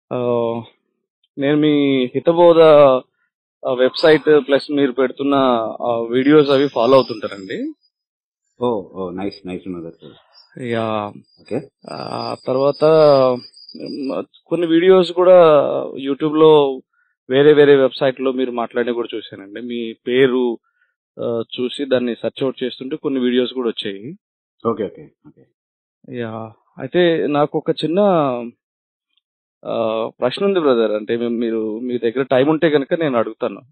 ఆ, నేను మీ హితబోధ వెబ్సైట్ ప్లస్ మీరు పెడుతున్న వీడియోస్ అవి ఫాలో అవుతుంటారండి oh oh nice nice mother yeah okay ఆ తర్వాత మ్, కొన్ని వీడియోస్ కూడా యూట్యూబ్ లో వేరే వేరే వెబ్సైట్ లో మీరు మాట్లాడి కూడా చూశానండి మీ పేరు ఆ, చూసి దాన్ని సెర్చ్ అవుట్ చేస్తుంటే కొన్ని వీడియోస్ కూడా వచ్చాయి ఓకే ఓకే ఓకే యా అయితే నాకు ఒక చిన్న ఆ, ప్రశ్న ఉంది బ్రదర్ అంటే మీ- మీరు మీ దగ్గర టైం ఉంటే కనుక నేను అడుగుతాను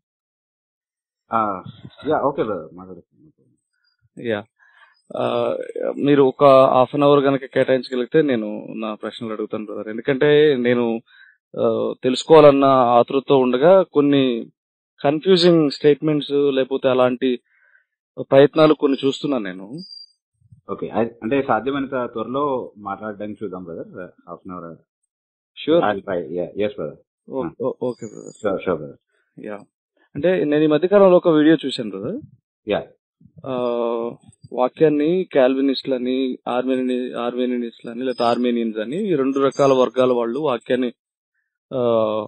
యా ఓకే బ్రదర్ మాట్లాడుతున్నాను యా ఆ, మీరు ఒక హాఫ్ అన్ అవర్ కనుక కేటాయించగలిగితే నేను నా ప్రశ్నలు అడుగుతాను బ్రదర్ ఎందుకంటే నేను ఆ, తెలుసుకోవాలన్న ఆతృతతో ఉండగా కొన్ని కన్ఫ్యూజింగ్ స్టేట్మెంట్స్ లేకపోతే అలాంటి ప్రయత్నాలు కొన్ని చూస్తున్నాను నేను ఓకే అ- అంటే సాధ్యమైనంత త్వరలో మాట్లాడడానికి చూద్దాం brother half an hour sure yes brother okay brother sure sure brother yeah అంటే నేను ఈ మధ్యకాలంలో ఒక వీడియో చూశాను బ్రదర్ యా ఆ, వాక్యాన్ని క్యాల్వినిస్ట్లని ఆర్మేని ఆర్మేనియన్స్లని లేకపోతే ఆర్మేనియన్స్ అని ఈ రెండు రకాల వర్గాల వాళ్ళు వాక్యాన్ని ఆ,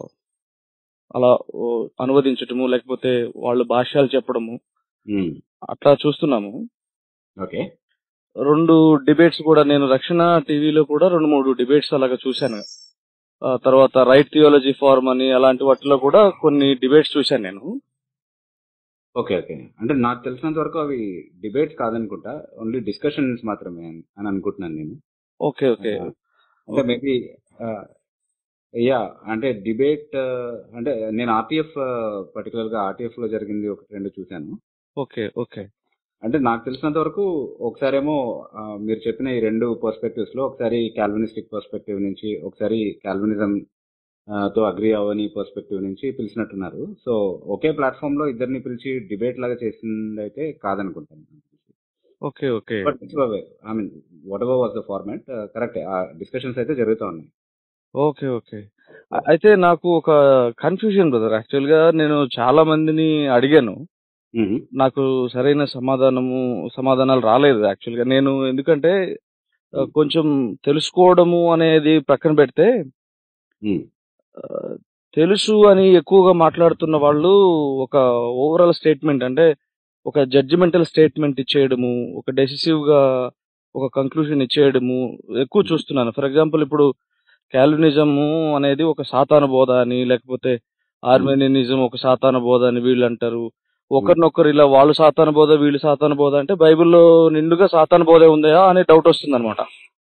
అలా ఓ, అనువదించటము లేకపోతే వాళ్ళ భాష్యాలు చెప్పడము అట్లా చూస్తున్నాము ఓకే రెండు డిబేట్స్ కూడా నేను రక్షణ టీవీలో కూడా రెండు మూడు డిబేట్స్ అలాగా చూశాను ఆ తర్వాత రైట్ థియాలజీ ఫార్మ్ అని అలాంటి వాటిలో కూడా కొన్ని డిబేట్స్ చూశాను నేను ఓకే ఓకే అంటే నాకు తెలిసినంత వరకు అవి డిబేట్స్ కాదనుకుంటా ఓన్లీ డిస్కషన్స్ మాత్రమే అని అని అనుకుంటున్నాను నేను ఓకే ఓకే ఆ, అంటే మేబీ యా అంటే డిబేట్ అంటే నేను ఆర్టీఎఫ్ పర్టికులర్ గా ఆర్టీఎఫ్ లో జరిగింది ఒకటి రెండు చూశాను ఓకే ఓకే అంటే నాకు తెలిసినంత వరకు ఒకసారేమో ఆ, మీరు చెప్పిన ఈ రెండు పర్స్పెక్టివ్స్ లో ఒకసారి క్యాల్వినిస్టిక్ పర్స్పెక్టివ్ నుంచి ఒకసారి క్యాల్వినిజం తో అగ్రి అవని పర్స్పెక్టివ్ నుంచి పిలిచినట్టున్నారు సో ఒకే ప్లాట్ఫామ్ లో ఇద్దరిని పిలిచి డిబేట్ లాగా చేసింది అయితే కాదనుకుంటాను okay okay but I mean whatever was the format correct ఆ డిస్కషన్స్ అయితే జరుగుతూ ఉన్నాయి ఓకే ఓకే అ- అయితే నాకు ఒక కన్ఫ్యూజన్ బ్రదర్ యాక్చువల్ గా నేను చాలా మందిని అడిగాను మ్మ్. నాకు సరైన సమాధానము సమాధానాలు రాలేదు యాక్చువల్ గా నేను ఎందుకంటే ఆ, కొంచెం తెలుసుకోవడము అనేది పక్కన పెడితే మ్మ్. ఆ, తెలుసు అని ఎక్కువగా మాట్లాడుతున్న వాళ్ళు ఒక ఓవరాల్ స్టేట్మెంట్ అంటే ఒక జడ్జిమెంటల్ స్టేట్మెంట్ ఇచ్చేయడము ఒక డెసిసివ్ గా ఒక కంక్లూజన్ ఇచ్చేయడము ఎక్కువ చూస్తున్నాను ఫర్ ఎగ్జాంపుల్ ఇప్పుడు క్యాల్వినిజము అనేది ఒక సాతాన బోధ అని లేకపోతే ఆర్మేనియనిజం ఒక సాతాన బోధ అని వీళ్ళు అంటారు ఒకరినొకరు ఇలా వాళ్ళు సాతాన బోధ వీళ్ళు సాతాన బోధ అంటే బైబిల్లో నిండుగా సాతాన బోధే ఉందా అనే డౌట్ వస్తుంది అనమాట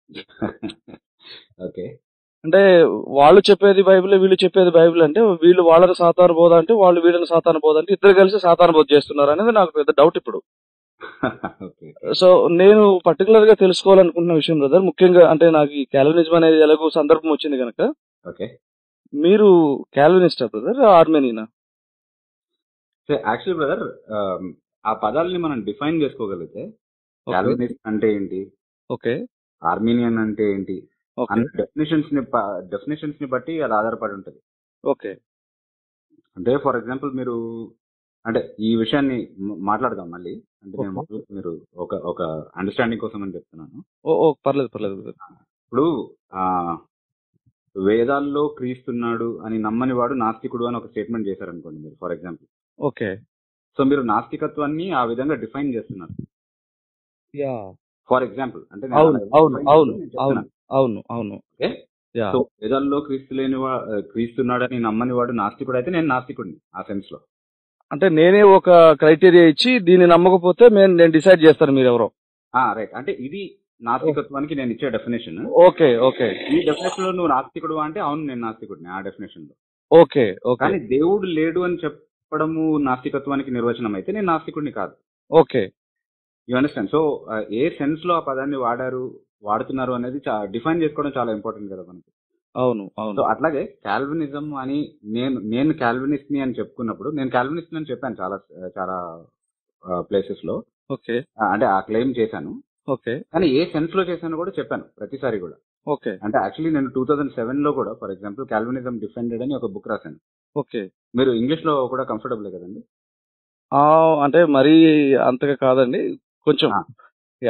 ఓకే అంటే వాళ్ళు చెప్పేది బైబిల్ వీళ్ళు చెప్పేది బైబిల్ అంటే వీళ్ళు వాళ్ళని సాతాన బోధ అంటే వాళ్ళు వీళ్ళని సాతాన బోధ అంటే ఇద్దరు కలిసి సాతాన బోధ చేస్తున్నారు అనేది నాకు పెద్ద డౌట్ ఇప్పుడు ఓకే సో నేను పర్టికులర్ గా తెలుసుకోవాలనుకుంటున్న విషయం బ్రదర్ ముఖ్యంగా అంటే నాకు ఈ క్యాలవినిజం అనేది ఎలాగో సందర్భం వచ్చింది కనుక ఓకే మీరు క్యాలవినిస్టా బ్రదర్ ఆర్మేనియనా యాక్చువల్లీ బ్రదర్ ఆ పదాలని మనం డిఫైన్ చేసుకోగలిగితే ఓకే క్యాల్వినిస్ట్ అంటే ఏంటి ఓకే ఆర్మీనియన్ అంటే ఏంటి ఓకే అన్న డెఫినేషన్స్ ని డెఫినేషన్స్ ని బట్టి అది ఆధారపడి ఉంటుంది ఓకే అంటే ఫర్ ఎగ్జాంపుల్ మీరు అంటే ఈ విషయాన్ని మ- మాట్లాడదాం మళ్ళీ అంటే నేను ఓకే మొదలు- మీరు ఒక ఒక అండర్స్టాండింగ్ కోసం అని చెప్తున్నాను ఓ ఓ పర్లేదు పర్లేదు బ్రదర్ ఇప్పుడు ఆ వేదాల్లో క్రీస్తున్నాడు అని నమ్మని వాడు నాస్తికుడు అని ఒక స్టేట్మెంట్ చేశారనుకోండి మీరు ఫర్ ఎగ్జాంపుల్ ఓకే సో మీరు నాస్తికత్వాన్ని ఆ విధంగా డిఫైన్ చేస్తున్నారు యా ఫర్ ఎగ్జాంపుల్ అంటే నేను అవును అలా అవును define అవును చేస్తూ నేను అవును చెప్తున్నాను అవును అవును ఓకే యా సో వేదాల్లో క్రీస్తు లేని వా క్రీస్తున్నాడని నమ్మని వాడు నాస్తికుడు అయితే నేను నాస్తికుడిని ఆ సెన్స్ లో అంటే నేనే ఒక క్రైటీరియా ఇచ్చి దీన్ని నమ్మకపోతే నేను నేను డిసైడ్ చేస్తాను మీరు ఎవరో రైట్ అంటే ఇది నాస్తికత్వానికి నేను ఇచ్చే డెఫినేషన్ ఓకే ఓకే ఈ డెఫినేషన్ లో నువ్వు నాస్తికుడు అంటే అవును నేను నాస్తికుడిని ఆ డెఫినేషన్ లో ఓకే ఓకే కానీ దేవుడు లేడు అని చెప్పడము నాస్తికత్వానికి నిర్వచనం అయితే నేను నాస్తికుడిని కాదు okay you understand so a sense లో ఆ పదాన్ని వాడారు వాడుతున్నారు అనేది డిఫైన్ చేసుకోవడం చాలా ఇంపార్టెంట్ కదా మనకి అవును సో అవును అట్లాగే క్యాల్వినిజం అని నేను నేను క్యాల్వినిస్ట్ ని అని చెప్పుకున్నప్పుడు నేను క్యాల్వినిస్ట్ అని చెప్పాను చాలా చాలా ప్లేసెస్ లో ఓకే ఆ, అంటే ఆ క్లెయిమ్ చేశాను ఓకే కానీ ఏ సెన్స్ లో చేశాను కూడా చెప్పాను ప్రతిసారి కూడా ఓకే అంటే యాక్చువల్లీ నేను టూ థౌసండ్ సెవెన్ లో కూడా ఫర్ ఎగ్జాంపుల్ క్యాల్వినిజం డిఫెండెడ్ అని ఒక బుక్ రాశాను ఓకే మీరు ఇంగ్లీష్ లో కూడా కంఫర్టబుల్ కదండి ఆ, అంటే మరీ అంతగా కాదండి కొంచెం ఆ. యా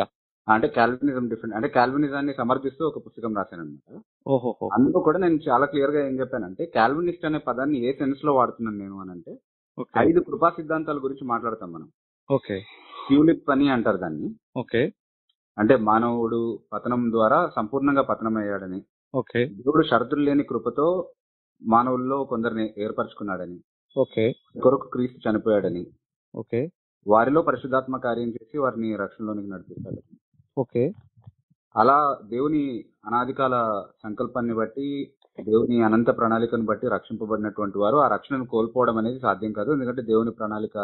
అంటే కాల్వినిజం డిఫరెంట్ అంటే కాల్వినిజాన్ని సమర్థిస్తూ ఒక పుస్తకం రాశాను అనమాట ఓహోహో అందులో కూడా నేను చాలా క్లియర్ గా ఏం చెప్పానంటే కాల్వినిస్ట్ అనే పదాన్ని ఏ సెన్స్ లో వాడుతున్నాను నేను అని అంటే ఓకే ఐదు కృపా సిద్ధాంతాల గురించి మాట్లాడతాం మనం ఓకే ట్యూలిప్ అని అంటారు దాన్ని ఓకే అంటే మానవుడు పతనం ద్వారా సంపూర్ణంగా పతనం అయ్యాడని ఓకే దేవుడు షరతులు లేని కృపతో మానవుల్లో కొందరిని ఏర్పరచుకున్నాడని ఓకే కొరకు క్రీస్తు చనిపోయాడని ఓకే వారిలో పరిశుద్ధాత్మ కార్యం చేసి వారిని రక్షణలోనికి నడిపిస్తాడు ఓకే అలా దేవుని అనాదికాల సంకల్పాన్ని బట్టి దేవుని అనంత ప్రణాళికను బట్టి రక్షింపబడినటువంటి వారు ఆ రక్షణను కోల్పోవడం అనేది సాధ్యం కాదు ఎందుకంటే దేవుని ప్రణాళిక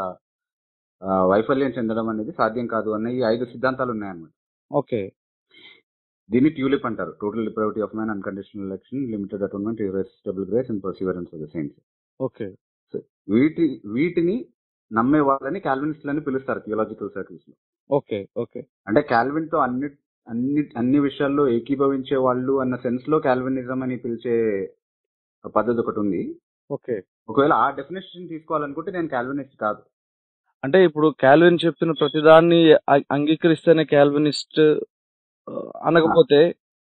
ఆ, వైఫల్యం చెందడం అనేది సాధ్యం కాదు అన్న ఈ ఐదు సిద్ధాంతాలు ఉన్నాయన్నమాట ఓకే దీన్ని ట్యూలిప్ అంటారు total liberty of man unconditional election limited atonement irresistible grace and perseverance of the saints okay వీటి వీటిని నమ్మే వాళ్ళని కాల్వినిస్టులని పిలుస్తారు థియోలాజికల్ సర్కిల్స్ లో ఓకే ఓకే అంటే కాల్విన్ తో అన్ని అన్ని అన్ని విషయాల్లో ఏకీభవించే వాళ్ళు అన్న సెన్స్ లో కాల్వినిజం అని పిలిచే పద్ధతి ఒకటి ఉంది ఓకే ఒకవేళ ఆ డెఫినేషన్ తీసుకోవాలనుకుంటే నేను కాల్వినిస్ట్ కాదు అంటే ఇప్పుడు కాల్విన్ చెప్తున్న ప్రతిదాన్ని అ- అంగీకరిస్తేనే కాల్వినిస్ట్ ఆ, అనకపోతే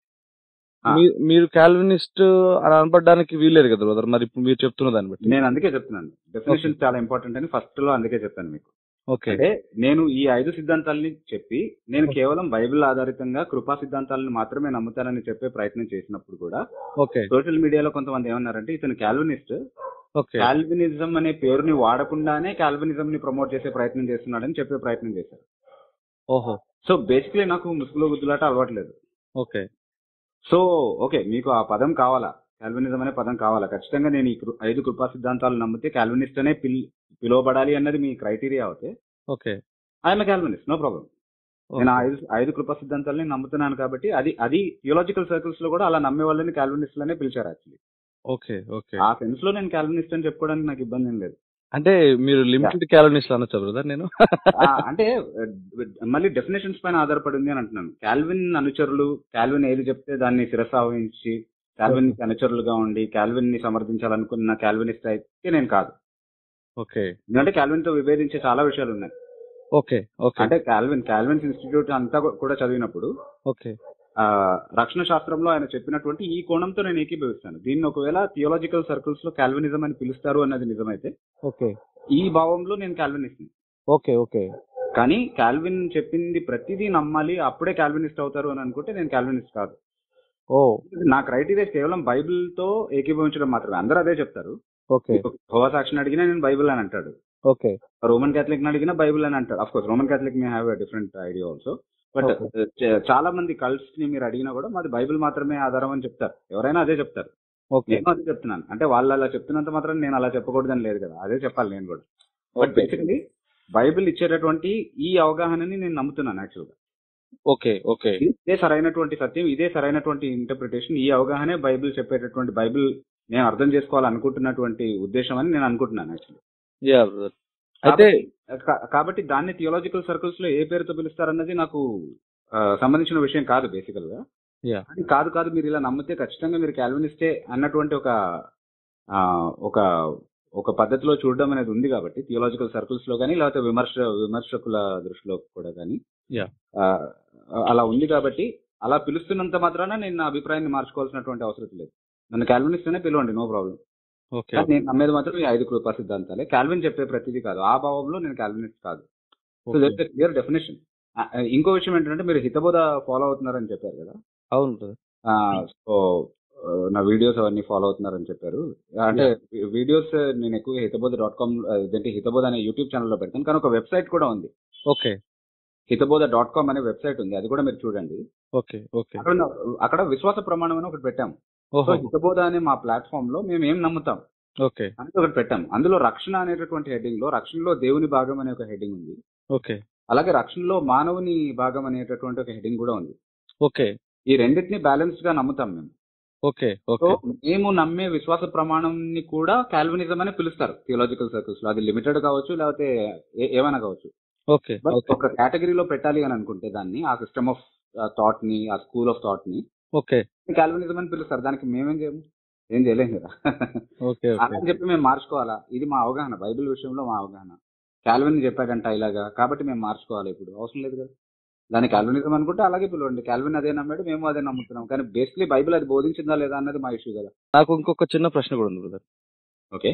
ఆ. మీ- మీరు కాల్వినిస్ట్ అని అనబడడానికి వీల్లేదు కదా బ్రదర్ మరి ఇప్పుడు మీరు చెప్తున్న దాన్ని బట్టి నేను అందుకే చెప్తున్నాను డెఫినేషన్ చాలా ఇంపార్టెంట్ అని ఫస్ట్ లో అందుకే చెప్పాను మీకు ఓకే అంటే నేను ఈ ఐదు సిద్ధాంతాలని చెప్పి నేను కేవలం బైబిల్ ఆధారితంగా కృపా సిద్ధాంతాలను మాత్రమే నమ్ముతానని చెప్పే ప్రయత్నం చేసినప్పుడు కూడా ఓకే సోషల్ మీడియాలో కొంతమంది ఏమన్నారంటే ఇతను కాల్వినిస్ట్ ఓకే కాల్వినిజం అనే పేరుని వాడకుండానే కాల్వినిజం ని ప్రమోట్ చేసే ప్రయత్నం చేస్తున్నాడని చెప్పే ప్రయత్నం చేశారు ఓహో సో బేసిక్లీ నాకు ముసుగులో గుద్దులాట అలవాట్లేదు ఓకే సో ఓకే మీకు ఆ పదం కావాలా కాల్వినిజం అనే పదం కావాలా ఖచ్చితంగా నేను ఈ కృ- ఐదు కృపా సిద్ధాంతాలు నమ్మితే కాల్వినిస్ట్ అనే పిల్ పిలువబడాలి అన్నది మీ క్రైటీరియా అవుతే okay I'm Calvinist no problem నేను ఆ ఐదు ఐదు కృపా సిద్ధాంతాలని నమ్ముతున్నాను కాబట్టి అది అది థియోలాజికల్ సర్కిల్స్ లో కూడా అలా నమ్మే వాళ్ళని కాల్వినిస్ట్ అనే పిలిచారు యాక్చువల్లీ ఓకే ఓకే ఆ సెన్స్ లో నేను కాల్వినిస్ట్ అని చెప్పుకోవడానికి నాకు ఇబ్బంది ఏం లేదు అంటే మీరు లిమిటెడ్ కాల్వినిస్ట్ అనొచ్చా బ్రదర్ నేను ఆ, అంటే ఆ, మళ్ళీ డెఫినేషన్స్ పైన ఆధారపడి ఉంది అని అంటున్నాను కాల్విన్ అనుచరులు కాల్విన్ ఏది చెప్తే దాన్ని శిరసావహించి కాల్విన్ కి అనుచరులుగా ఉండి కాల్విన్ ని సమర్థించాలనుకున్న కాల్వినిస్ట్ అయితే నేను కాదు ఓకే ఎందుకంటే కాల్విన్ తో విభేదించే చాలా విషయాలు ఉన్నాయి ఓకే ఓకే అంటే కాల్విన్ కాల్విన్స్ ఇన్స్టిట్యూట్ అంతా కూడా చదివినప్పుడు ఓకే ఆ, రక్షణ శాస్త్రంలో ఆయన చెప్పినటువంటి ఈ కోణంతో నేను ఏకీభవిస్తాను దీన్ని ఒకవేళ థియోలాజికల్ సర్కిల్స్ లో కాల్వినిజం అని పిలుస్తారు అన్నది నిజమైతే ఓకే ఈ భావంలో నేను కాల్వినిస్ట్ ఓకే ఓకే కానీ కాల్విన్ చెప్పింది ప్రతిదీ నమ్మాలి అప్పుడే కాల్వినిస్ట్ అవుతారు అని అనుకుంటే నేను కాల్వినిస్ట్ కాదు ఓ నా క్రైటీరియా కేవలం బైబిల్ తో ఏకీభవించడం మాత్రమే అందరూ అదే చెప్తారు ఓకే హోవా సాక్షిని అడిగినా నేను బైబిల్ అని అంటాడు ఓకే రోమన్ క్యాథలిక్ అడిగినా బైబిల్ అని అంటాడు of course Roman Catholic may have different idea also but చాలా మంది కల్ట్స్ ని మీరు అడిగినా కూడా మాది బైబిల్ మాత్రమే ఆధారం అని చెప్తారు ఎవరైనా అదే చెప్తారు ఓకే నేను అదే చెప్తున్నాను అంటే వాళ్ళు అలా చెప్తున్నంత మాత్రం నేను అలా చెప్పకూడదని లేదు కదా అదే చెప్పాలి నేను కూడా బట్ బేసికలీ బైబిల్ ఇచ్చేటటువంటి ఈ అవగాహనని నేను నమ్ముతున్నాను యాక్చువల్ గా ఓకే ఓకే ఇదే సరైనటువంటి సత్యం ఇదే సరైనటువంటి ఇంటర్ప్రిటేషన్ ఈ అవగాహనే బైబిల్ చెప్పేటటువంటి బైబిల్ నేను అర్థం చేసుకోవాలనుకుంటున్నటువంటి ఉద్దేశం అని నేను అనుకుంటున్నాను యాక్చువల్లీ యా బ్రదర్ అయితే కా- కాబట్టి దాన్ని థియోలాజికల్ సర్కిల్స్ లో ఏ పేరుతో పిలుస్తారన్నది నాకు ఆ, సంబంధించిన విషయం కాదు బేసికల్ గా యా అది కాదు కాదు మీరు ఇలా నమ్మితే ఖచ్చితంగా మీరు క్యాల్వినిస్టే అన్నటువంటి ఒక ఆ, ఒక ఒక పద్ధతిలో చూడడం అనేది ఉంది కాబట్టి థియోలాజికల్ సర్కిల్స్ లో కానీ లేకపోతే విమర్శ విమర్శకుల దృష్టిలో కూడా కానీ Yeah. అలా ఉంది కాబట్టి అలా పిలుస్తున్నంత మాత్రాన నేను నా అభిప్రాయాన్ని మార్చుకోవాల్సినటువంటి అవసరం లేదు నన్ను క్యాల్వినిస్ట్ అనే పిలవండి నో ప్రాబ్లం ఓకే కానీ నేను నమ్మేది మాత్రం ఈ ఐదు కృపా సిద్ధాంతాలే కాల్విన్ చెప్పే ప్రతిదీ కాదు ఆ భావంలో నేను కాల్వినిస్ట్ కాదు సో దట్ క్లియర్ డెఫినేషన్ ఇంకో విషయం ఏంటంటే మీరు హితబోధ ఫాలో అవుతున్నారని చెప్పారు కదా అవును బ్రదర్ ఆ, సో ఆ, నా వీడియోస్ అవన్నీ ఫాలో అవుతున్నారని చెప్పారు అంటే వీడియోస్ నేను ఎక్కువ హితబోధ డాట్ కామ్ ఇదేంటి హితబోధ అనే యూట్యూబ్ ఛానల్లో పెడతాను కానీ ఒక వెబ్సైట్ కూడా ఉంది ఓకే హితబోధ డాట్ కామ్ అనే వెబ్సైట్ ఉంది అది కూడా మీరు చూడండి ఓకే ఓకే అక్కడ ఉన్న- అక్కడ విశ్వాస ప్రమాణం అని ఒకటి పెట్టాం సో ఓహో హితబోధ అనే మా ప్లాట్ఫామ్ లో మేము ఏం నమ్ముతాం ఓకే అనేది ఒకటి పెట్టాం అందులో రక్షణ అనేటటువంటి హెడ్డింగ్ లో రక్షణలో దేవుని భాగం అనే ఒక హెడ్డింగ్ ఉంది ఓకే అలాగే రక్షణలో మానవుని భాగం అనేటటువంటి ఒక హెడ్డింగ్ కూడా ఉంది ఓకే ఈ రెండింటిని బ్యాలెన్స్డ్ గా నమ్ముతాం మేము ఓకే సో ఓకే మేము నమ్మే విశ్వాస ప్రమాణంని కూడా కాల్వినిజం అని పిలుస్తారు థియోలాజికల్ సర్కిల్స్ లో అది లిమిటెడ్ కావచ్చు లేకపోతే ఏ- ఏమైనా కావచ్చు ఓకే బట్ ఓకే ఒక కేటగిరీలో పెట్టాలి అని అనుకుంటే దాన్ని ఆ సిస్టమ్ ఆఫ్ థాట్ ని ఆ స్కూల్ ఆఫ్ థాట్ ని ఓకే కాల్వినిజం అని పిలుస్తారు దానికి మేమేం చేయము ఏం చేయలేం కదా ఓకే అలా అని చెప్పి మేము మార్చుకోవాలా ఇది మా అవగాహన బైబిల్ విషయంలో మా అవగాహన కాల్విన్ చెప్పాడంట ఇలాగా కాబట్టి మేము మార్చుకోవాలి ఇప్పుడు అవసరం లేదు కదా దాన్ని కాల్వినిజం అనుకుంటే అలాగే పిలవండి కాల్విన్ అదే నమ్మాడు మేము అదే నమ్ముతున్నాం కానీ బేసిక్లీ బైబిల్ అది బోధించిందా లేదా అన్నది మా ఇష్యూ కదా నాకు ఇంకొక చిన్న ప్రశ్న కూడా ఉంది బ్రదర్ ఓకే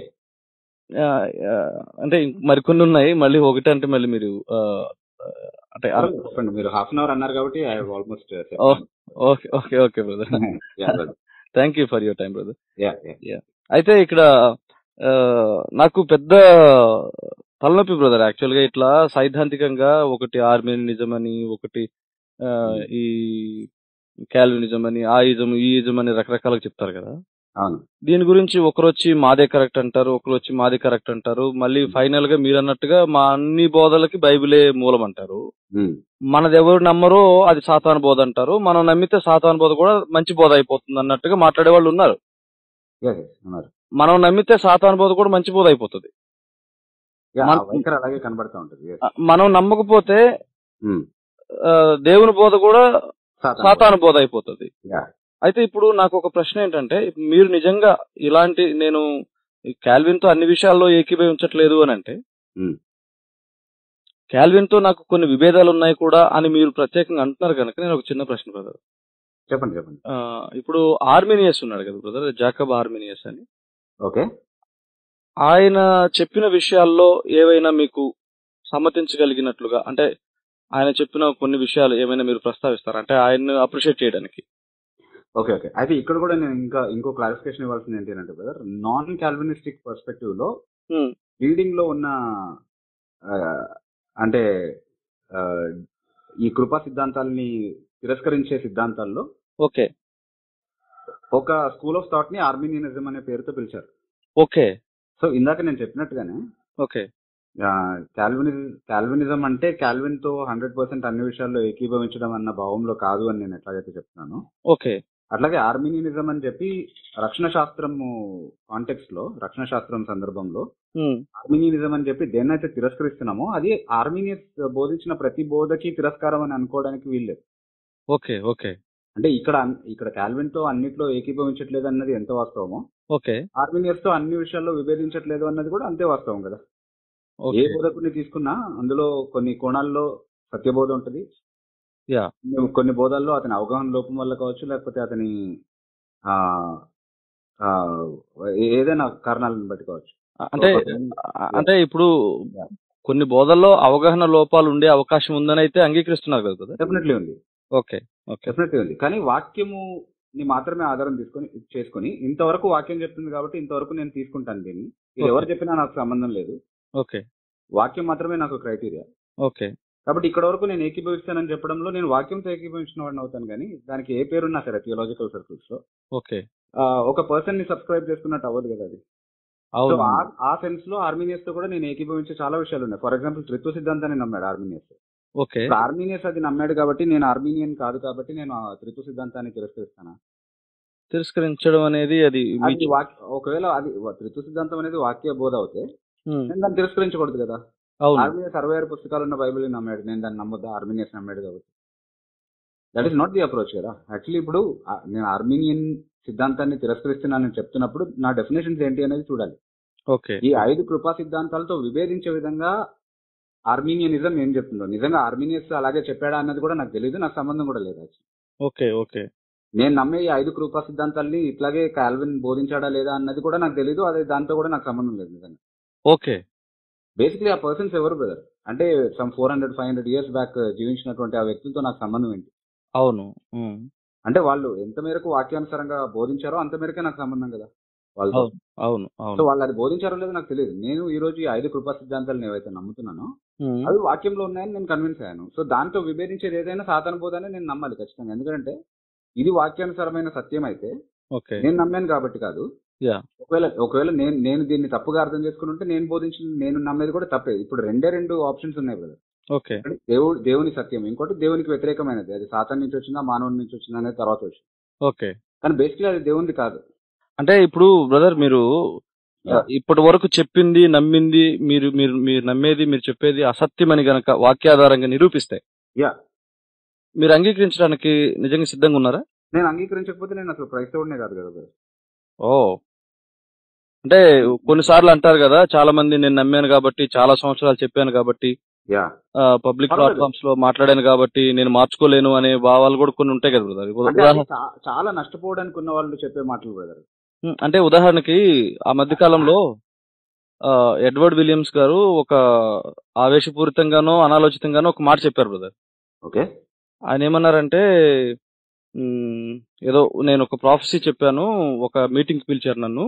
అంటే ఇంక మరికొన్ని ఉన్నాయి మళ్ళీ ఒకటి అంటే మళ్ళీ మీరు ఆ, ఆ, అంటే అర్- చెప్పండి మీరు హాఫ్ అన్ అవర్ అన్నారు కాబట్టి ఐ ఆల్మోస్ట్ ఓ- okay okay okay brother thank you for your time brother అయితే ఇక్కడ ఆ, నాకు పెద్ద తలనొప్పి బ్రదర్ యాక్చువల్ గా ఇట్లా సైద్ధాంతికంగా ఒకటి ఆర్మేనిజం అని ఒకటి ఆ, ఈ క్యాల్వినిజం అని ఆ ఇజం ఈ ఇజం అని రకరకాలుగా చెప్తారు కదా అవును దీని గురించి ఒకరు వచ్చి మాదే కరెక్ట్ అంటారు ఒకరు వచ్చి మాదే కరెక్ట్ అంటారు మళ్ళీ ఫైనల్ గా మీరు అన్నట్టుగా మా అన్ని బోధలకి బైబిలే మూలం అంటారు ఉమ్. మనది ఎవరు నమ్మరో అది సాతాను బోధ అంటారు మనం నమ్మితే సాతాను బోధ కూడా మంచి బోధ అయిపోతుంది అన్నట్టుగా మాట్లాడే వాళ్ళు ఉన్నారు Yes, yes, ఉన్నారు మనం నమ్మితే సాతాను బోధ కూడా మంచి బోధ అయిపోతుంది Yeah, ఆ మన- వైఖరి అలాగే కనబడతా ఉంటుంది Yes. ఆ, మనం నమ్మకపోతే ఉమ్. ఆ, దేవుని బోధ కూడా సాతాను. సాతాను బోధ అయిపోతుంది Yeah. అయితే ఇప్పుడు నాకు ఒక ప్రశ్న ఏంటంటే మీరు నిజంగా ఇలాంటి నేను క్యాల్విన్ తో అన్ని విషయాల్లో ఏకీభవించట్లేదు అని అంటే ఉమ్. క్యాల్విన్ తో నాకు కొన్ని విభేదాలు ఉన్నాయి కూడా అని మీరు ప్రత్యేకంగా అంటున్నారు కనుక నేను ఒక చిన్న ప్రశ్న బ్రదర్ చెప్పండి చెప్పండి ఆ, ఇప్పుడు ఆర్మినియస్ ఉన్నాడు కదా బ్రదర్ జాకబ్ ఆర్మినియస్ అని ఓకే ఆయన చెప్పిన విషయాల్లో ఏవైనా మీకు సమ్మతించగలిగినట్లుగా అంటే ఆయన చెప్పిన కొన్ని విషయాలు ఏమైనా మీరు ప్రస్తావిస్తారా అంటే ఆయన్ని అప్రిషియేట్ చేయడానికి ఓకే ఓకే అయితే ఇక్కడ కూడా నేను ఇంకా ఇంకో క్లారిఫికేషన్ ఇవ్వాల్సింది ఏంటి అంటే బ్రదర్ నాన్ క్యాల్వినిస్టిక్ పర్స్పెక్టివ్ లో ఉమ్, రీడింగ్ లో ఉన్న ఆ, అంటే ఆ, ఈ కృపా సిద్ధాంతాలని తిరస్కరించే సిద్ధాంతాల్లో ఓకే ఒక స్కూల్ ఆఫ్ థాట్ ని ఆర్మీనియనిజం అనే పేరుతో పిలిచారు ఓకే సో ఇందాక నేను చెప్పినట్టుగానే ఓకే క్యాల్వినిజం క్యాల్వినిజం అంటే క్యాల్విన్ తో హండ్రెడ్ పర్సెంట్ అన్ని విషయాల్లో ఏకీభవించడం అన్న భావంలో కాదు అని నేను ఎట్లాగైతే చెప్తున్నాను ఓకే అట్లాగే ఆర్మీనియనిజం అని చెప్పి రక్షణ శాస్త్రము కాంటెక్స్ట్ లో రక్షణ శాస్త్రం సందర్భంలో ఉమ్, ఆర్మీనియనిజం అని చెప్పి దేన్నైతే తిరస్కరిస్తున్నామో అది ఆర్మీనియస్ బోధించిన ప్రతి బోధకి తిరస్కారం అని అనుకోవడానికి వీల్లేదు ఓకే ఓకే అంటే ఇక్కడ అన్- ఇక్కడ కాల్విన్ తో అన్నిట్లో ఏకీభవించట్లేదు అన్నది ఎంత వాస్తవమో ఓకే ఆర్మీనియస్ తో అన్ని విషయాల్లో విభేదించట్లేదు అన్నది కూడా అంతే వాస్తవం కదా ఏ ఓకే బోధకుని తీసుకున్నా అందులో కొన్ని కోణాల్లో సత్యబోధ ఉంటది యా కొన్ని- కొన్ని బోధాల్లో అతని అవగాహన లోపం వల్ల కావచ్చు లేకపోతే అతని ఆ ఆ, ఏదైనా కారణాలను బట్టి కావచ్చు అంటే అంటే ఇప్పుడు కొన్ని బోధల్లో అవగాహన లోపాలు ఉండే అవకాశం ఉందని అయితే అంగీకరిస్తున్నారు కదా బ్రదర్ డెఫినెట్లీ ఉంది ఓకే ఓకే డెఫినెట్లీ ఉంది కానీ వాక్యము ని మాత్రమే ఆధారం తీసుకొని చేసుకొని ఇంతవరకు వాక్యం చెప్తుంది కాబట్టి ఇంతవరకు నేను తీసుకుంటాను దీన్ని ఇది Okay. ఎవరు చెప్పినా నాకు సంబంధం లేదు ఓకే వాక్యం మాత్రమే నాకు క్రైటీరియా ఓకే కాబట్టి ఇక్కడ వరకు నేను ఏకీభవిస్తానని చెప్పడంలో నేను వాక్యంతో ఏకీభవించిన వాడిని అవుతాను కానీ దానికి ఏ పేరున్నా సరే థియోలాజికల్ సర్కిల్స్ లో ఓకే ఆ, ఒక పర్సన్ ని సబ్స్క్రైబ్ చేసుకున్నట్టు అవ్వదు కదా అది సో అవును ఆ- ఆ సెన్స్ లో ఆర్మీనియస్ తో కూడా నేను ఏకీభవించే చాలా విషయాలు ఉన్నాయి ఫర్ ఎగ్జాంపుల్ త్రిత్వ సిద్ధాంతాన్ని నమ్మాడు ఆర్మీనియస్ ఓకే ఇప్పుడు ఆర్మీనియస్ అది నమ్మాడు కాబట్టి నేను ఆర్మీనియన్ కాదు కాబట్టి నేను ఆ త్రిత్వ సిద్ధాంతాన్ని తిరస్కరిస్తాను తిరస్కరించడం అనేది అది మీ అది వాక్య ఒకవేళ అది త్రిత్వ సిద్ధాంతం అనేది వాక్య బోధ అవుతే ఉమ్, నేను దాన్ని తిరస్కరించకూడదు కదా అవును ఆర్మీనియస్ అరవై ఆరు పుస్తకాలు ఉన్న బైబిల్ నమ్మాడు నేను దాన్ని నమ్మొద్దా ఆర్మీనియస్ నమ్మాడు కాబట్టి that is not the approach కదా యాక్చువల్లీ ఇప్పుడు ఆ, నేను ఆర్మీనియన్ సిద్ధాంతాన్ని తిరస్కరిస్తున్నానని చెప్తున్నప్పుడు నా డెఫినేషన్స్ ఏంటి అనేది చూడాలి ఓకే ఈ ఐదు కృపా సిద్ధాంతాలతో విభేదించే విధంగా ఆర్మీనియనిజం ఏం చెప్తుందో నిజంగా ఆర్మీనియస్ అలాగే చెప్పాడా అన్నది కూడా నాకు తెలియదు నాకు సంబంధం కూడా లేదు actually. ఓకే ఓకే నేను నమ్మే ఈ ఐదు కృపా సిద్ధాంతాల్ని ఇట్లాగే కాల్విన్ బోధించాడా లేదా అన్నది కూడా నాకు తెలియదు అదే దాంతో కూడా నాకు సంబంధం లేదు నిజంగా ఓకే బేసిక్లీ ఆ పర్సన్స్ ఎవరు బ్రదర్ అంటే some four hundred five hundred years back జీవించినటువంటి ఆ వ్యక్తులతో నాకు సంబంధం ఏంటి అవును ఉమ్, అంటే వాళ్ళు ఎంత మేరకు వాక్యానుసారంగా బోధించారో అంత మేరకే నాకు సంబంధం కదా వాళ్ళతో అవును అవును సో అవును వాళ్ళు అది బోధించారో లేదో నాకు తెలియదు నేను ఈ రోజు ఈ ఐదు కృపా సిద్ధాంతాలను ఏవైతే నమ్ముతున్నానో ఉమ్, అవి వాక్యంలో ఉన్నాయని నేను కన్విన్స్ అయ్యాను సో దాంతో విభేదించేది ఏదైనా సాధన బోధనే నేను నమ్మాలి ఖచ్చితంగా ఎందుకంటే ఇది వాక్యానుసారమైన సత్యం అయితే ఓకే నేను నమ్మాను కాబట్టి కాదు యా ఒకవేళ ఒకవేళ నేను నేను దీన్ని తప్పుగా అర్థం చేసుకుని ఉంటే నేను బోధించిన నేను నమ్మేది కూడా తప్పే ఇప్పుడు రెండే రెండు ఆప్షన్స్ ఉన్నాయి బ్రదర్ ఓకే ఒకటి దేవుడు దేవుని సత్యం ఇంకోటి దేవునికి వ్యతిరేకమైనది అది సాతాన్ నుంచి వచ్చిందా మానవుడి నుంచి వచ్చిందా అనేది తర్వాత విషయం ఓకే కానీ బేసిక్లీ అది దేవునిది కాదు అంటే ఇప్పుడు బ్రదర్ మీరు Yeah. ఇప్పటి వరకు చెప్పింది నమ్మింది మీరు మీరు మీరు నమ్మేది మీరు చెప్పేది అసత్యమని గనక వాక్యాధారంగా నిరూపిస్తే యా మీరు అంగీకరించడానికి నిజంగా సిద్ధంగా ఉన్నారా నేను అంగీకరించకపోతే నేను అసలు క్రైస్తవుడినే కాదు కదా brother. ఓ అంటే కొన్నిసార్లు అంటారు కదా చాలా మంది నేను నమ్మాను కాబట్టి చాలా సంవత్సరాలు చెప్పాను కాబట్టి యా పబ్లిక్ పర్వాలేదు. ప్లాట్ఫామ్స్ లో మాట్లాడాను కాబట్టి నేను మార్చుకోలేను అనే భావాలు కూడా కొన్ని ఉంటాయి కదా బ్రదర్ ఉదా- అంటే ఉదాహరణ అది చా- చాలా నష్టపోవడానికి ఉన్న వాళ్ళు చెప్పే మాటలు బ్రదర్ ఉమ్, అంటే ఉదాహరణకి ఆ మధ్య కాలంలో ఆ, ఎడ్వర్డ్ విలియమ్స్ గారు ఒక ఆవేశపూరితంగానో అనాలోచితంగానో ఒక మాట చెప్పారు బ్రదర్ ఓకే ఆయన ఏమన్నారంటే ఉమ్, ఏదో నేను ఒక ప్రాఫెసీ చెప్పాను ఒక మీటింగ్ కి పిలిచారు నన్ను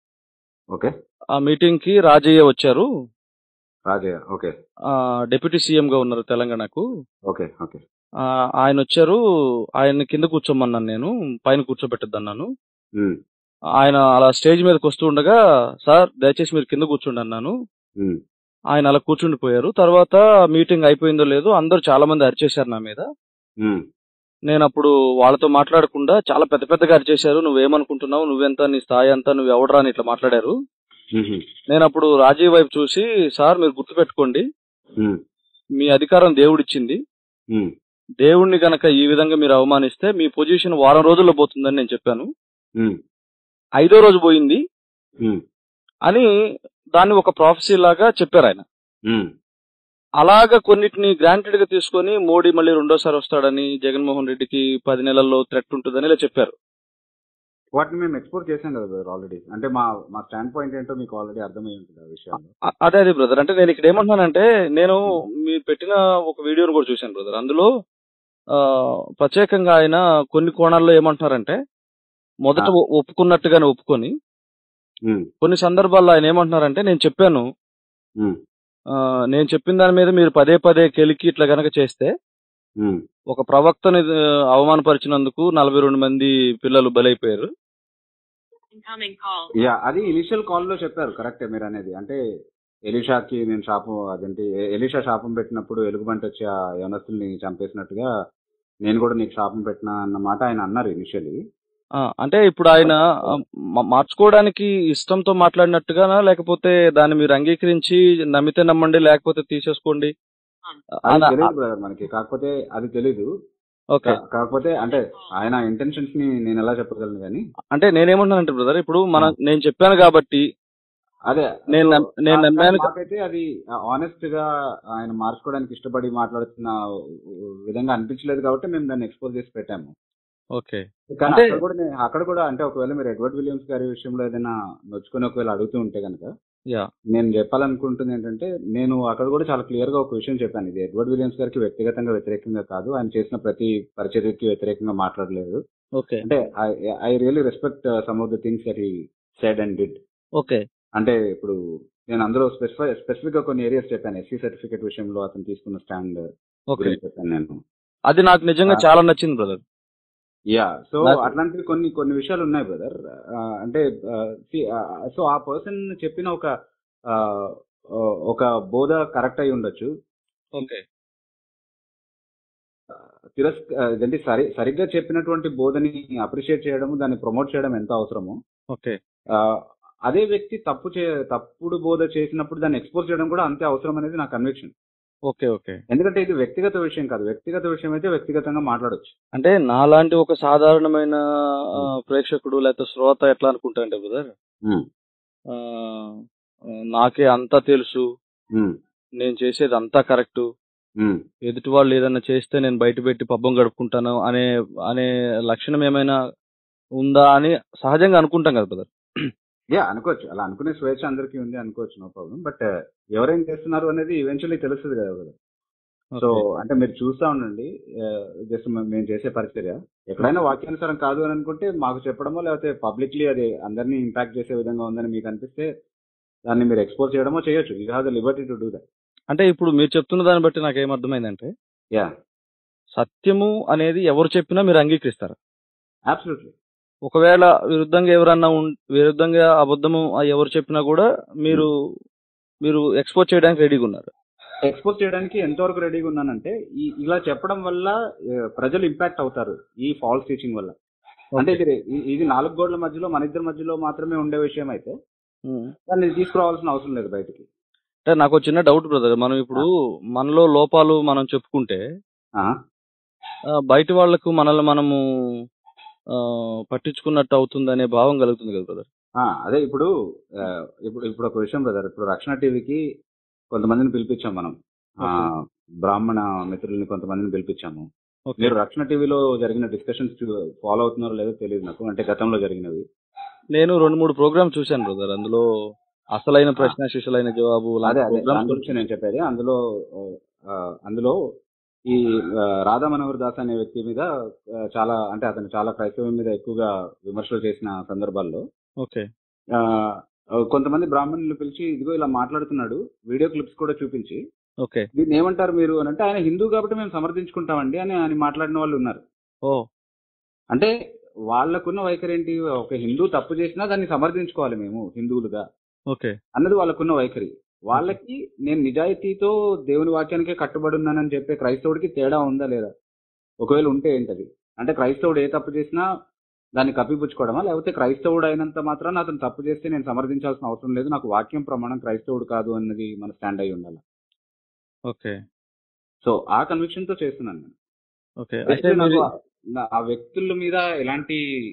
ఓకే ఆ మీటింగ్ కి రాజయ్య వచ్చారు రాజయ్య ఓకే ఆ, డిప్యూటీ సీఎం గా ఉన్నారు తెలంగాణకు ఓకే ఓకే ఆ, ఆయన వచ్చారు ఆయన కింద కూర్చోమన్నాను నేను పైన కూర్చోబెట్టద్దన్నాను ఉమ్, ఆయన అలా స్టేజ్ మీదకి వస్తూ ఉండగా సార్ దయచేసి మీరు కింద కూర్చోండి అన్నాను ఉమ్, ఆయన అలా కూర్చుండిపోయారు తర్వాత మీటింగ్ అయిపోయిందో లేదో అందరూ చాలా మంది అరిచేశారు నా మీద ఉమ్, నేను అప్పుడు వాళ్ళతో మాట్లాడకుండా చాలా పెద్ద పెద్దగా అరిచేశారు నువ్వేమనుకుంటున్నావు నువ్వెంత నీ స్థాయి అంతా నువ్వు ఎవడరా అని ఇట్లా మాట్లాడారు ఉమ్, నేను అప్పుడు రాజీవ్ వైపు చూసి సార్ మీరు గుర్తుపెట్టుకోండి ఉమ్, మీ అధికారం దేవుడిచ్చింది ఉమ్, దేవుణ్ణి గనక ఈ విధంగా మీరు అవమానిస్తే మీ పొజిషన్ వారం రోజుల్లో పోతుందని నేను చెప్పాను ఉమ్, ఐదో రోజు పోయింది ఉమ్, అని దాన్ని ఒక ప్రాఫెసీ లాగా చెప్పారు ఆయన ఉమ్, అలాగా కొన్నిటిని గ్రాంటెడ్ గా తీసుకొని మోడీ మళ్ళీ రెండోసారి వస్తాడని జగన్మోహన్ రెడ్డికి పది నెలల్లో థ్రెట్ ఉంటుందని ఇలా చెప్పారు వాటిని మేము ఎక్స్పోర్ట్ చేసాం కదా బ్రదర్ ఆల్రెడీ అంటే మా మా స్టాండ్ పాయింట్ ఏంటో మీకు ఆల్రెడీ అర్థమై ఉంటుంది ఆ విషయంలో అ- అదే అదే బ్రదర్ అంటే నేను ఇక్కడ ఏమంటున్నానంటే నేను మీరు పెట్టిన ఒక వీడియోని కూడా చూశాను బ్రదర్ అందులో ఆ, ప్రత్యేకంగా ఆయన కొన్ని కోణాల్లో ఏమంటున్నారంటే మొదట ఆ. ఒ- ఒప్పుకున్నట్టుగానే ఒప్పుకొని ఉమ్, కొన్ని సందర్భాల్లో ఆయన ఏమంటున్నారంటే నేను చెప్పాను ఉమ్, ఆ, నేను చెప్పిన దాని మీద మీరు పదే పదే కెలికి ఇట్లా గనక చేస్తే ఉమ్, ఒక ప్రవక్తని ఆ, అవమానపరిచినందుకు నలభై రెండు మంది పిల్లలు బలైపోయారు Incoming call. యా అది ఇనిషియల్ కాల్ లో చెప్పారు కరెక్టే మీరు అనేది అంటే ఎలిషాకి నేను శాపం అదేంటి ఎ- ఎలిషా శాపం పెట్టినప్పుడు ఎలుగుబంటి వచ్చి ఆ యవనస్తుల్ని చంపేసినట్టుగా నేను కూడా నీకు శాపం పెట్టినా అన్న మాట ఆయన అన్నారు ఇనిషియలీ ఆ, అంటే ఇప్పుడు ఆయన ఆ, మా- మార్చుకోవడానికి ఇష్టంతో మాట్లాడినట్టుగానా లేకపోతే దాన్ని మీరు అంగీకరించి నమ్మితే నమ్మండి లేకపోతే తీసేసుకోండి అది అన- తెలియదు బ్రదర్ మనకి కాకపోతే అది తెలీదు ఓకే కా- కాకపోతే అంటే ఆయన ఇంటెన్షన్స్ ని నేను ఎలా చెప్పగలను కానీ అంటే నేనేమంటున్నానంటే బ్రదర్ ఇప్పుడు మన నేను చెప్పాను కాబట్టి అదే నేను సో, నమ్- నేను కా- నమ్మాను కానీ నాకైతే అది ఆనెస్ట్ గా ఆయన మార్చుకోవడానికి ఇష్టపడి మాట్లాడుతున్న విధంగా అనిపించలేదు కాబట్టి మేము దాన్ని ఎక్స్పోజ్ చేసి పెట్టాము ఓకే కానీ అంటే- అక్కడ కూడా నే- అక్కడ కూడా అంటే ఒకవేళ మీరు ఎడ్వర్డ్ విలియమ్స్ గారి విషయంలో ఏదైనా నొచ్చుకొని ఒకవేళ అడుగుతూ ఉంటే కనుక యా నేను చెప్పాలనుకుంటుంది ఏంటంటే నేను అక్కడ కూడా చాలా క్లియర్ గా ఒక విషయం చెప్పాను ఇది ఎడ్వర్డ్ విలియమ్స్ గారికి వ్యక్తిగతంగా వ్యతిరేకంగా కాదు ఆయన చేసిన ప్రతి పరిచర్యకి వ్యతిరేకంగా మాట్లాడలేదు ఓకే అంటే I really respect some of the things that he said and did okay అంటే ఇప్పుడు నేను అందులో స్పెసిఫై స్పెసిఫిక్ గా కొన్ని ఏరియాస్ చెప్పాను ఎస్సీ సర్టిఫికేట్ విషయంలో అతను తీసుకున్న స్టాండ్ ఓకే గురించి చెప్పాను నేను అది నాకు నిజంగా ఆ. చాలా నచ్చింది బ్రదర్ యా సో నాకు- అట్లాంటివి కొన్ని కొన్ని విషయాలు ఉన్నాయి బ్రదర్ అంటే సో ఆ పర్సన్ చెప్పిన ఒక ఆ, ఒక బోధ కరెక్ట్ అయి ఉండొచ్చు ఓకే తిరస్ ఇదంటే సరి సరిగ్గా చెప్పినటువంటి బోధని అప్రిషియేట్ చేయడం దాన్ని ప్రమోట్ చేయడం ఎంత అవసరమో ఓకే ఆ, అదే వ్యక్తి తప్పు చే తప్పుడు బోధ చేసినప్పుడు దాన్ని ఎక్స్పోజ్ చేయడం కూడా అంతే అవసరం అనేది నా కన్విక్షన్ ఓకే ఓకే ఎందుకంటే ఇది వ్యక్తిగత విషయం కాదు వ్యక్తిగత విషయం అయితే వ్యక్తిగతంగా మాట్లాడొచ్చు అంటే నాలాంటి ఒక సాధారణమైన ఆ, ప్రేక్షకుడు లేకపోతే శ్రోత ఎట్లా అనుకుంటారంటే బ్రదర్ ఉమ్, ఆ, ఆ, నాకే అంతా తెలుసు ఉమ్, నేను చేసేది అంతా కరెక్ట్ ఉమ్. ఎదుటి వాళ్ళు ఏదైనా చేస్తే నేను బయట పెట్టి పబ్బం గడుపుకుంటాను అనే అనే లక్షణం ఏమైనా ఉందా అని సహజంగా అనుకుంటాం కదా బ్రదర్ యా అనుకోవచ్చు అలా అనుకునే స్వేచ్ఛ అందరికీ ఉంది అనుకోవచ్చు నో ప్రాబ్లం బట్ ఎవరేం చేస్తున్నారు అనేది ఈవెన్చువల్లీ తెలుస్తుంది కదా brother. సో అంటే మీరు చూస్తా ఉండండి జస్ట్ మేము చేసే పరిచర్య ఎక్కడైనా వాక్యానుసారం కాదు అని అనుకుంటే మాకు చెప్పడమో లేకపోతే పబ్లిక్లీ అది అందరినీ ఇంపాక్ట్ చేసే విధంగా ఉందని మీకు అనిపిస్తే దాన్ని మీరు ఎక్స్పోజ్ చేయడమో చేయొచ్చు you have the liberty to do that అంటే ఇప్పుడు మీరు చెప్తున్న దాన్ని బట్టి నాకు ఏమర్థమైందంటే యా సత్యము అనేది ఎవరు చెప్పినా మీరు అంగీకరిస్తారు అబ్సల్యూట్లీ ఒకవేళ విరుద్ధంగా ఎవరన్నా ఉన్- విరుద్ధంగా అబద్ధము ఆ ఎవరు చెప్పినా కూడా మీరు మీరు ఎక్స్పోజ్ చేయడానికి రెడీగా ఉన్నారు ఎక్స్పోజ్ చేయడానికి ఎంతవరకు రెడీగా ఉన్నానంటే ఈ ఇలా చెప్పడం వల్ల ఆ, ప్రజలు ఇంపాక్ట్ అవుతారు ఈ ఫాల్స్ టీచింగ్ వల్ల అంటే ఇది ఇ- ఇది నాలుగు గోడల మధ్యలో మన ఇద్దరి మధ్యలో మాత్రమే ఉండే విషయం అయితే ఉమ్. దాన్ని తీసుకురావాల్సిన అవసరం లేదు బయటికి అంటే నాకు ఒక చిన్న డౌట్ బ్రదర్ మనం ఇప్పుడు మనలో లోపాలు మనం చెప్పుకుంటే ఆ, ఆ, బయట వాళ్లకు మనల్ని మనము ఆ, పట్టించుకున్నట్టు అవుతుంది అనే భావం కలుగుతుంది కదా బ్రదర్ ఆ, అదే ఇప్పుడు ఆ, ఇప్పుడు ఇప్పుడు ఒక విషయం బ్రదర్ ఇప్పుడు రక్షణ టీవీకి కొంతమందిని పిలిపించాం మనం ఆ, బ్రాహ్మణ మిత్రుల్ని కొంతమందిని పిలిపించాము ఓకే మీరు రక్షణ టీవీలో జరిగిన డిస్కషన్స్ ఫాలో అవుతున్నారో లేదో తెలియదు నాకు అంటే గతంలో జరిగినవి నేను రెండు మూడు ప్రోగ్రామ్ చూశాను బ్రదర్ అందులో అసలైన ప్రశ్న శిష్యులైన జవాబు అదే అదే ప్రోగ్రామ్స్ దాని గురించి నేను చెప్పేది అందులో ఆ, అందులో ఈ ఆ, రాధా మనోహర్ దాస్ అనే వ్యక్తి మీద ఆ, చాలా అంటే అతను చాలా క్రైస్తవం మీద ఎక్కువగా విమర్శలు చేసిన సందర్భాల్లో ఓకే ఆ, కొంతమంది బ్రాహ్మణులు పిలిచి ఇదిగో ఇలా మాట్లాడుతున్నాడు వీడియో క్లిప్స్ కూడా చూపించి ఓకే దీన్ని ఏమంటారు మీరు అని అంటే ఆయన హిందూ కాబట్టి మేము సమర్థించుకుంటామండి అని ఆయన మాట్లాడిన వాళ్ళు ఉన్నారు ఓ అంటే వాళ్ళకున్న వైఖరి ఏంటి ఒక హిందూ తప్పు చేసినా దాన్ని సమర్థించుకోవాలి మేము హిందువులుగా ఓకే అన్నది వాళ్ళకున్న వైఖరి వాళ్ళకి నేను నిజాయితీతో దేవుని వాక్యానికే కట్టుబడి ఉన్నానని చెప్పే క్రైస్తవుడికి తేడా ఉందా లేదా ఒకవేళ ఉంటే ఏంటది అంటే క్రైస్తవుడు ఏ తప్పు చేసినా దాన్ని కప్పిపుచ్చుకోవడమా లేకపోతే క్రైస్తవుడు అయినంత మాత్రాన అతను తప్పు చేస్తే నేను సమర్థించాల్సిన అవసరం లేదు నాకు వాక్యం ప్రమాణం క్రైస్తవుడు కాదు అన్నది మన స్టాండ్ అయి ఉండాలి ఓకే సో ఆ కన్విక్షన్ తో చేస్తున్నాను నేను ఓకే అయితే అయితే నాకు మీరు ఆ- నా- ఆ వ్యక్తుల మీద ఎలాంటి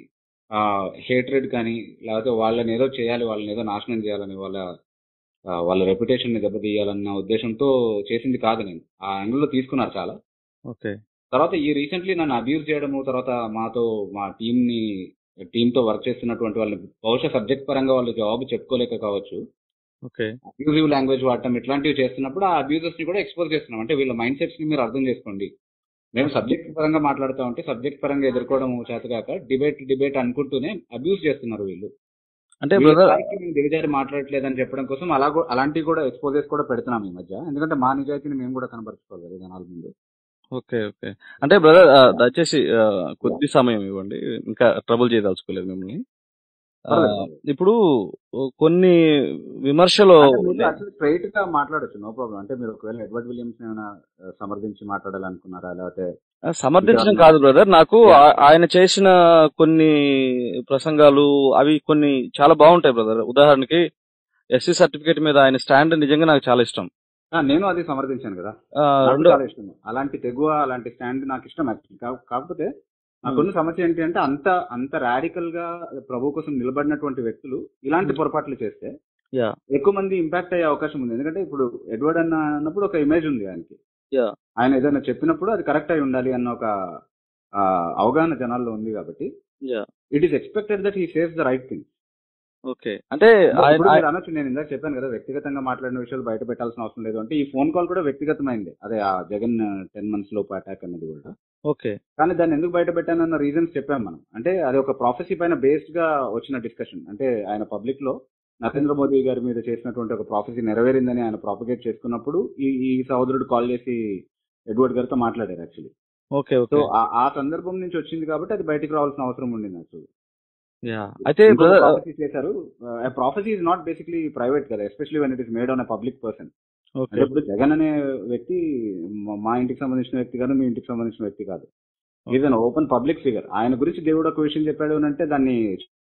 హేట్రెడ్ కానీ లేకపోతే వాళ్ళని ఏదో చేయాలి వాళ్ళని ఏదో నాశనం చేయాలని వాళ్ళ ఆ, వాళ్ళ రెప్యుటేషన్ ని దెబ్బతీయాలన్న ఉద్దేశంతో చేసింది కాదు నేను ఆ యాంగిల్ లో తీసుకున్నారు చాలా ఓకే తర్వాత ఈ రీసెంట్లీ నన్ను అబ్యూజ్ చేయడము తర్వాత మాతో మా టీం ని టీమ్ తో వర్క్ చేస్తున్నటువంటి వాళ్ళని బహుశా సబ్జెక్ట్ పరంగా వాళ్ళు జవాబు చెప్పుకోలేక కావచ్చు ఓకే అబ్యూజివ్ లాంగ్వేజ్ వాడటం ఇట్లాంటివి చేస్తున్నప్పుడు ఆ అబ్యూజర్స్ ని కూడా ఎక్స్పోజ్ చేస్తున్నాం అంటే వీళ్ళ మైండ్ సెట్స్ ని మీరు అర్థం చేసుకోండి మేము సబ్జెక్ట్ పరంగా మాట్లాడుతూ ఉంటే సబ్జెక్ట్ పరంగా ఎదుర్కోవడం చేతగాక డిబేట్ డిబేట్ అనుకుంటూనే అబ్యూజ్ చేస్తున్నారు వీళ్ళు అంటే వీళ్ళ బ్రదర్ స్థాయికి మేము దిగజారి మాట్లాడట్లేదని చెప్పడం కోసం అలా కూ- అలాంటివి కూడా ఎక్స్పోజెస్ కూడా పెడుతున్నాం ఈ మధ్య ఎందుకంటే మా నిజాయితీని మేము కూడా కనబరుచుకోవాలి కదా జనాల ముందు ఓకే ఓకే అంటే బ్రదర్ దయచేసి ఆ, కొద్ది సమయం ఇవ్వండి ఇంకా ట్రబుల్ చేయదలుచుకోలేదు మిమ్మల్ని ఆ, పర్లేదు. ఇప్పుడు కొన్ని విమర్శలు అంటే మీరు అసలు స్ట్రైట్ గా మాట్లాడొచ్చు నో ప్రాబ్లం అంటే మీరు ఒకవేళ ఎడ్వర్డ్ విలియమ్స్ ఏమైనా ఆ, సమర్థించి మాట్లాడాలనుకున్నారా లేకపోతే ఆ, సమర్థించడం కాదు బ్రదర్ నాకు ఆ- ఆయన చేసిన కొన్ని ప్రసంగాలు అవి కొన్ని చాలా బాగుంటాయి బ్రదర్ ఉదాహరణకి ఎస్సీ సర్టిఫికేట్ మీద ఆయన స్టాండ్ నిజంగా నాకు చాలా ఇష్టం ఆ, నేను అది సమర్థించాను కదా ఆ, నాకు రెండో చాలా ఇష్టం అలాంటి తెగువ అలాంటి స్టాండ్ నాకు ఇష్టం యాక్చువల్లీ కాకపోతే నాకున్న సమస్య ఏంటి అంటే అంత అంత రాడికల్ గా ప్రభు కోసం నిలబడినటువంటి వ్యక్తులు ఇలాంటి Hmm. పొరపాట్లు చేస్తే యా ఎక్కువ మంది ఇంపాక్ట్ అయ్యే అవకాశం ఉంది ఎందుకంటే ఇప్పుడు ఎడ్వర్డ్ అన్న అన్నప్పుడు ఒక ఇమేజ్ ఉంది ఆయనకి యా ఆయన ఏదైనా చెప్పినప్పుడు అది కరెక్ట్ అయి ఉండాలి అన్న ఒక ఆ, అవగాహన జనాల్లో ఉంది కాబట్టి yeah it is expected that he says the right thing okay అంటే ఆయన ఇప్పుడు ఆయన- మీరు అనొచ్చు నేను ఇందాక చెప్పాను కదా వ్యక్తిగతంగా మాట్లాడిన విషయాలు బయట పెట్టాల్సిన అవసరం లేదు అంటే ఈ ఫోన్ కాల్ కూడా వ్యక్తిగతమైంది అదే ఆ జగన్ టెన్ మంత్స్ లోపు అటాక్ అన్నది కూడా ఓకే కానీ దాన్ని ఎందుకు బయట పెట్టానన్న రీజన్స్ చెప్పాం మనం అంటే అది ఒక ప్రాఫెసీ పైన బేస్డ్ గా వచ్చిన డిస్కషన్ అంటే ఆయన పబ్లిక్ లో నరేంద్ర మోదీ గారి మీద చేసినటువంటి ఒక ప్రాఫెసీ నెరవేరిందని ఆయన ప్రాపగేట్ చేసుకున్నప్పుడు ఈ ఈ సహోదరుడు కాల్ చేసి ఎడ్వర్డ్ గారితో మాట్లాడారు యాక్చువల్లీ ఓకే సో ఓకే ఆ- ఆ సందర్భం నుంచి వచ్చింది కాబట్టి అది బయటికి రావాల్సిన అవసరం ఉండింది యాక్చువల్లీ యా అయితే బ్రదర్ ప్రాఫెసీ చేశారు prophecy is not basically private కదా especially when it is made on a public person okay అంటే ఇప్పుడు జగన్ అనే వ్యక్తి మా- మా ఇంటికి సంబంధించిన వ్యక్తి కాదు మీ ఇంటికి సంబంధించిన వ్యక్తి కాదు is an open public figure ఆయన గురించి దేవుడు ఒక విషయం చెప్పాడు అని అంటే దాన్ని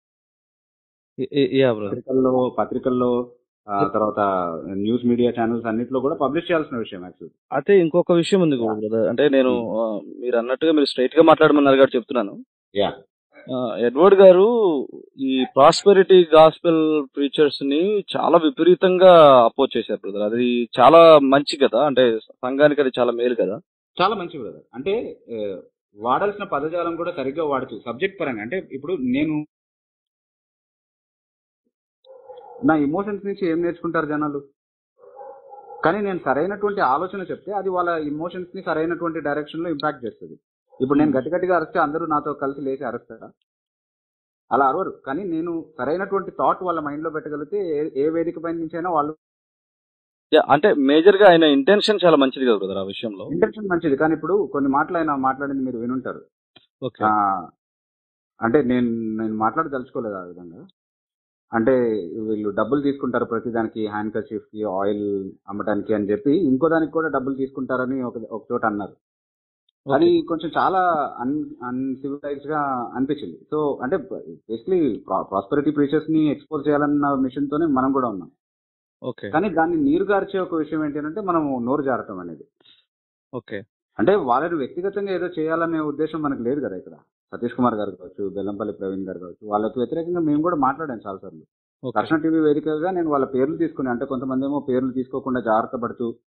యా బ్రదర్ పత్రికల్లో పత్రికల్లో ఆ, తర్వాత న్యూస్ మీడియా ఛానల్స్ అన్నిట్లో కూడా పబ్లిష్ చేయాల్సిన విషయం యాక్చువల్ అయితే ఇంకొక విషయం ఉంది కూడా బ్రదర్ అంటే నేను ఆ, మీరు అన్నట్టుగా మీరు స్ట్రైట్ గా మాట్లాడమన్నారు కాబట్టి చెప్తున్నాను యా ఆ, ఎడ్వర్డ్ గారు ఈ ప్రాస్పెరిటీ గాస్పెల్ ప్రీచర్స్ ని చాలా విపరీతంగా అపోజ్ చేశారు బ్రదర్ అది చాలా మంచి కదా అంటే సంఘానికి అది చాలా మేలు కదా చాలా మంచి బ్రదర్ అంటే ఆ, వాడాల్సిన పదజాలం కూడా సరిగ్గా వాడుతూ సబ్జెక్ట్ పరంగా అంటే ఇప్పుడు నేను నా ఇమోషన్స్ నుంచి ఏం నేర్చుకుంటారు జనాలు కానీ నేను సరైనటువంటి ఆలోచన చెప్తే అది వాళ్ళ ఇమోషన్స్ ని సరైనటువంటి డైరెక్షన్ లో ఇంపాక్ట్ చేస్తుంది ఇప్పుడు నేను గట్టి గట్టిగా అరిస్తే అందరూ నాతో కలిసి లేచి అరుస్తారా అలా అరవరు కానీ నేను సరైనటువంటి థాట్ వాళ్ళ మైండ్ లో పెట్టగలిగితే ఏ- ఏ వేదిక పైన నుంచైనా వాళ్ళు యా, అంటే మేజర్ గా ఆయన ఇంటెన్షన్ చాలా మంచిది కదా బ్రదర్ ఆ విషయంలో ఇంటెన్షన్ మంచిది కానీ ఇప్పుడు కొన్ని మాటలు ఆయన మాట్లాడింది మీరు వినుంటారు ఓకే ఆ, అంటే నేను నేను మాట్లాడదలుచుకోలేదు ఆ విధంగా అంటే వీళ్ళు డబ్బులు తీసుకుంటారు ప్రతి దానికి హ్యాండ్ కర్చీఫ్ కి ఆయిల్ అమ్మటానికి అని చెప్పి ఇంకో దానికి కూడా డబ్బులు తీసుకుంటారని ఒక ఒక చోట అన్నారు కానీ కొంచెం చాలా అన్ అన్సివిలైజ్ గా అనిపించింది సో అంటే బేసిక్లీ ప్రాస్పరిటీ ప్రీచర్స్ ని ఎక్స్పోజ్ చేయాలన్న మిషన్ తోనే మనం కూడా ఉన్నాం ఓకే కానీ దాన్ని నీరు గార్చే ఒక విషయం ఏంటంటే మనం నోరు జారటం అనేది ఓకే అంటే వాళ్ళని వ్యక్తిగతంగా ఏదో చేయాలనే ఉద్దేశం మనకు లేదు కదా ఇక్కడ సతీష్ కుమార్ గారు కావచ్చు బెల్లంపల్లి ప్రవీణ్ గారు కావచ్చు వాళ్ళకి వ్యతిరేకంగా మేము కూడా మాట్లాడాం చాలా సార్లు ఓకే రక్షణ టీవీ వేదికగా నేను వాళ్ళ పేర్లు తీసుకుని అంటే కొంతమంది ఏమో పేర్లు తీసుకోకుండా జాగ్రత్త పడుతూ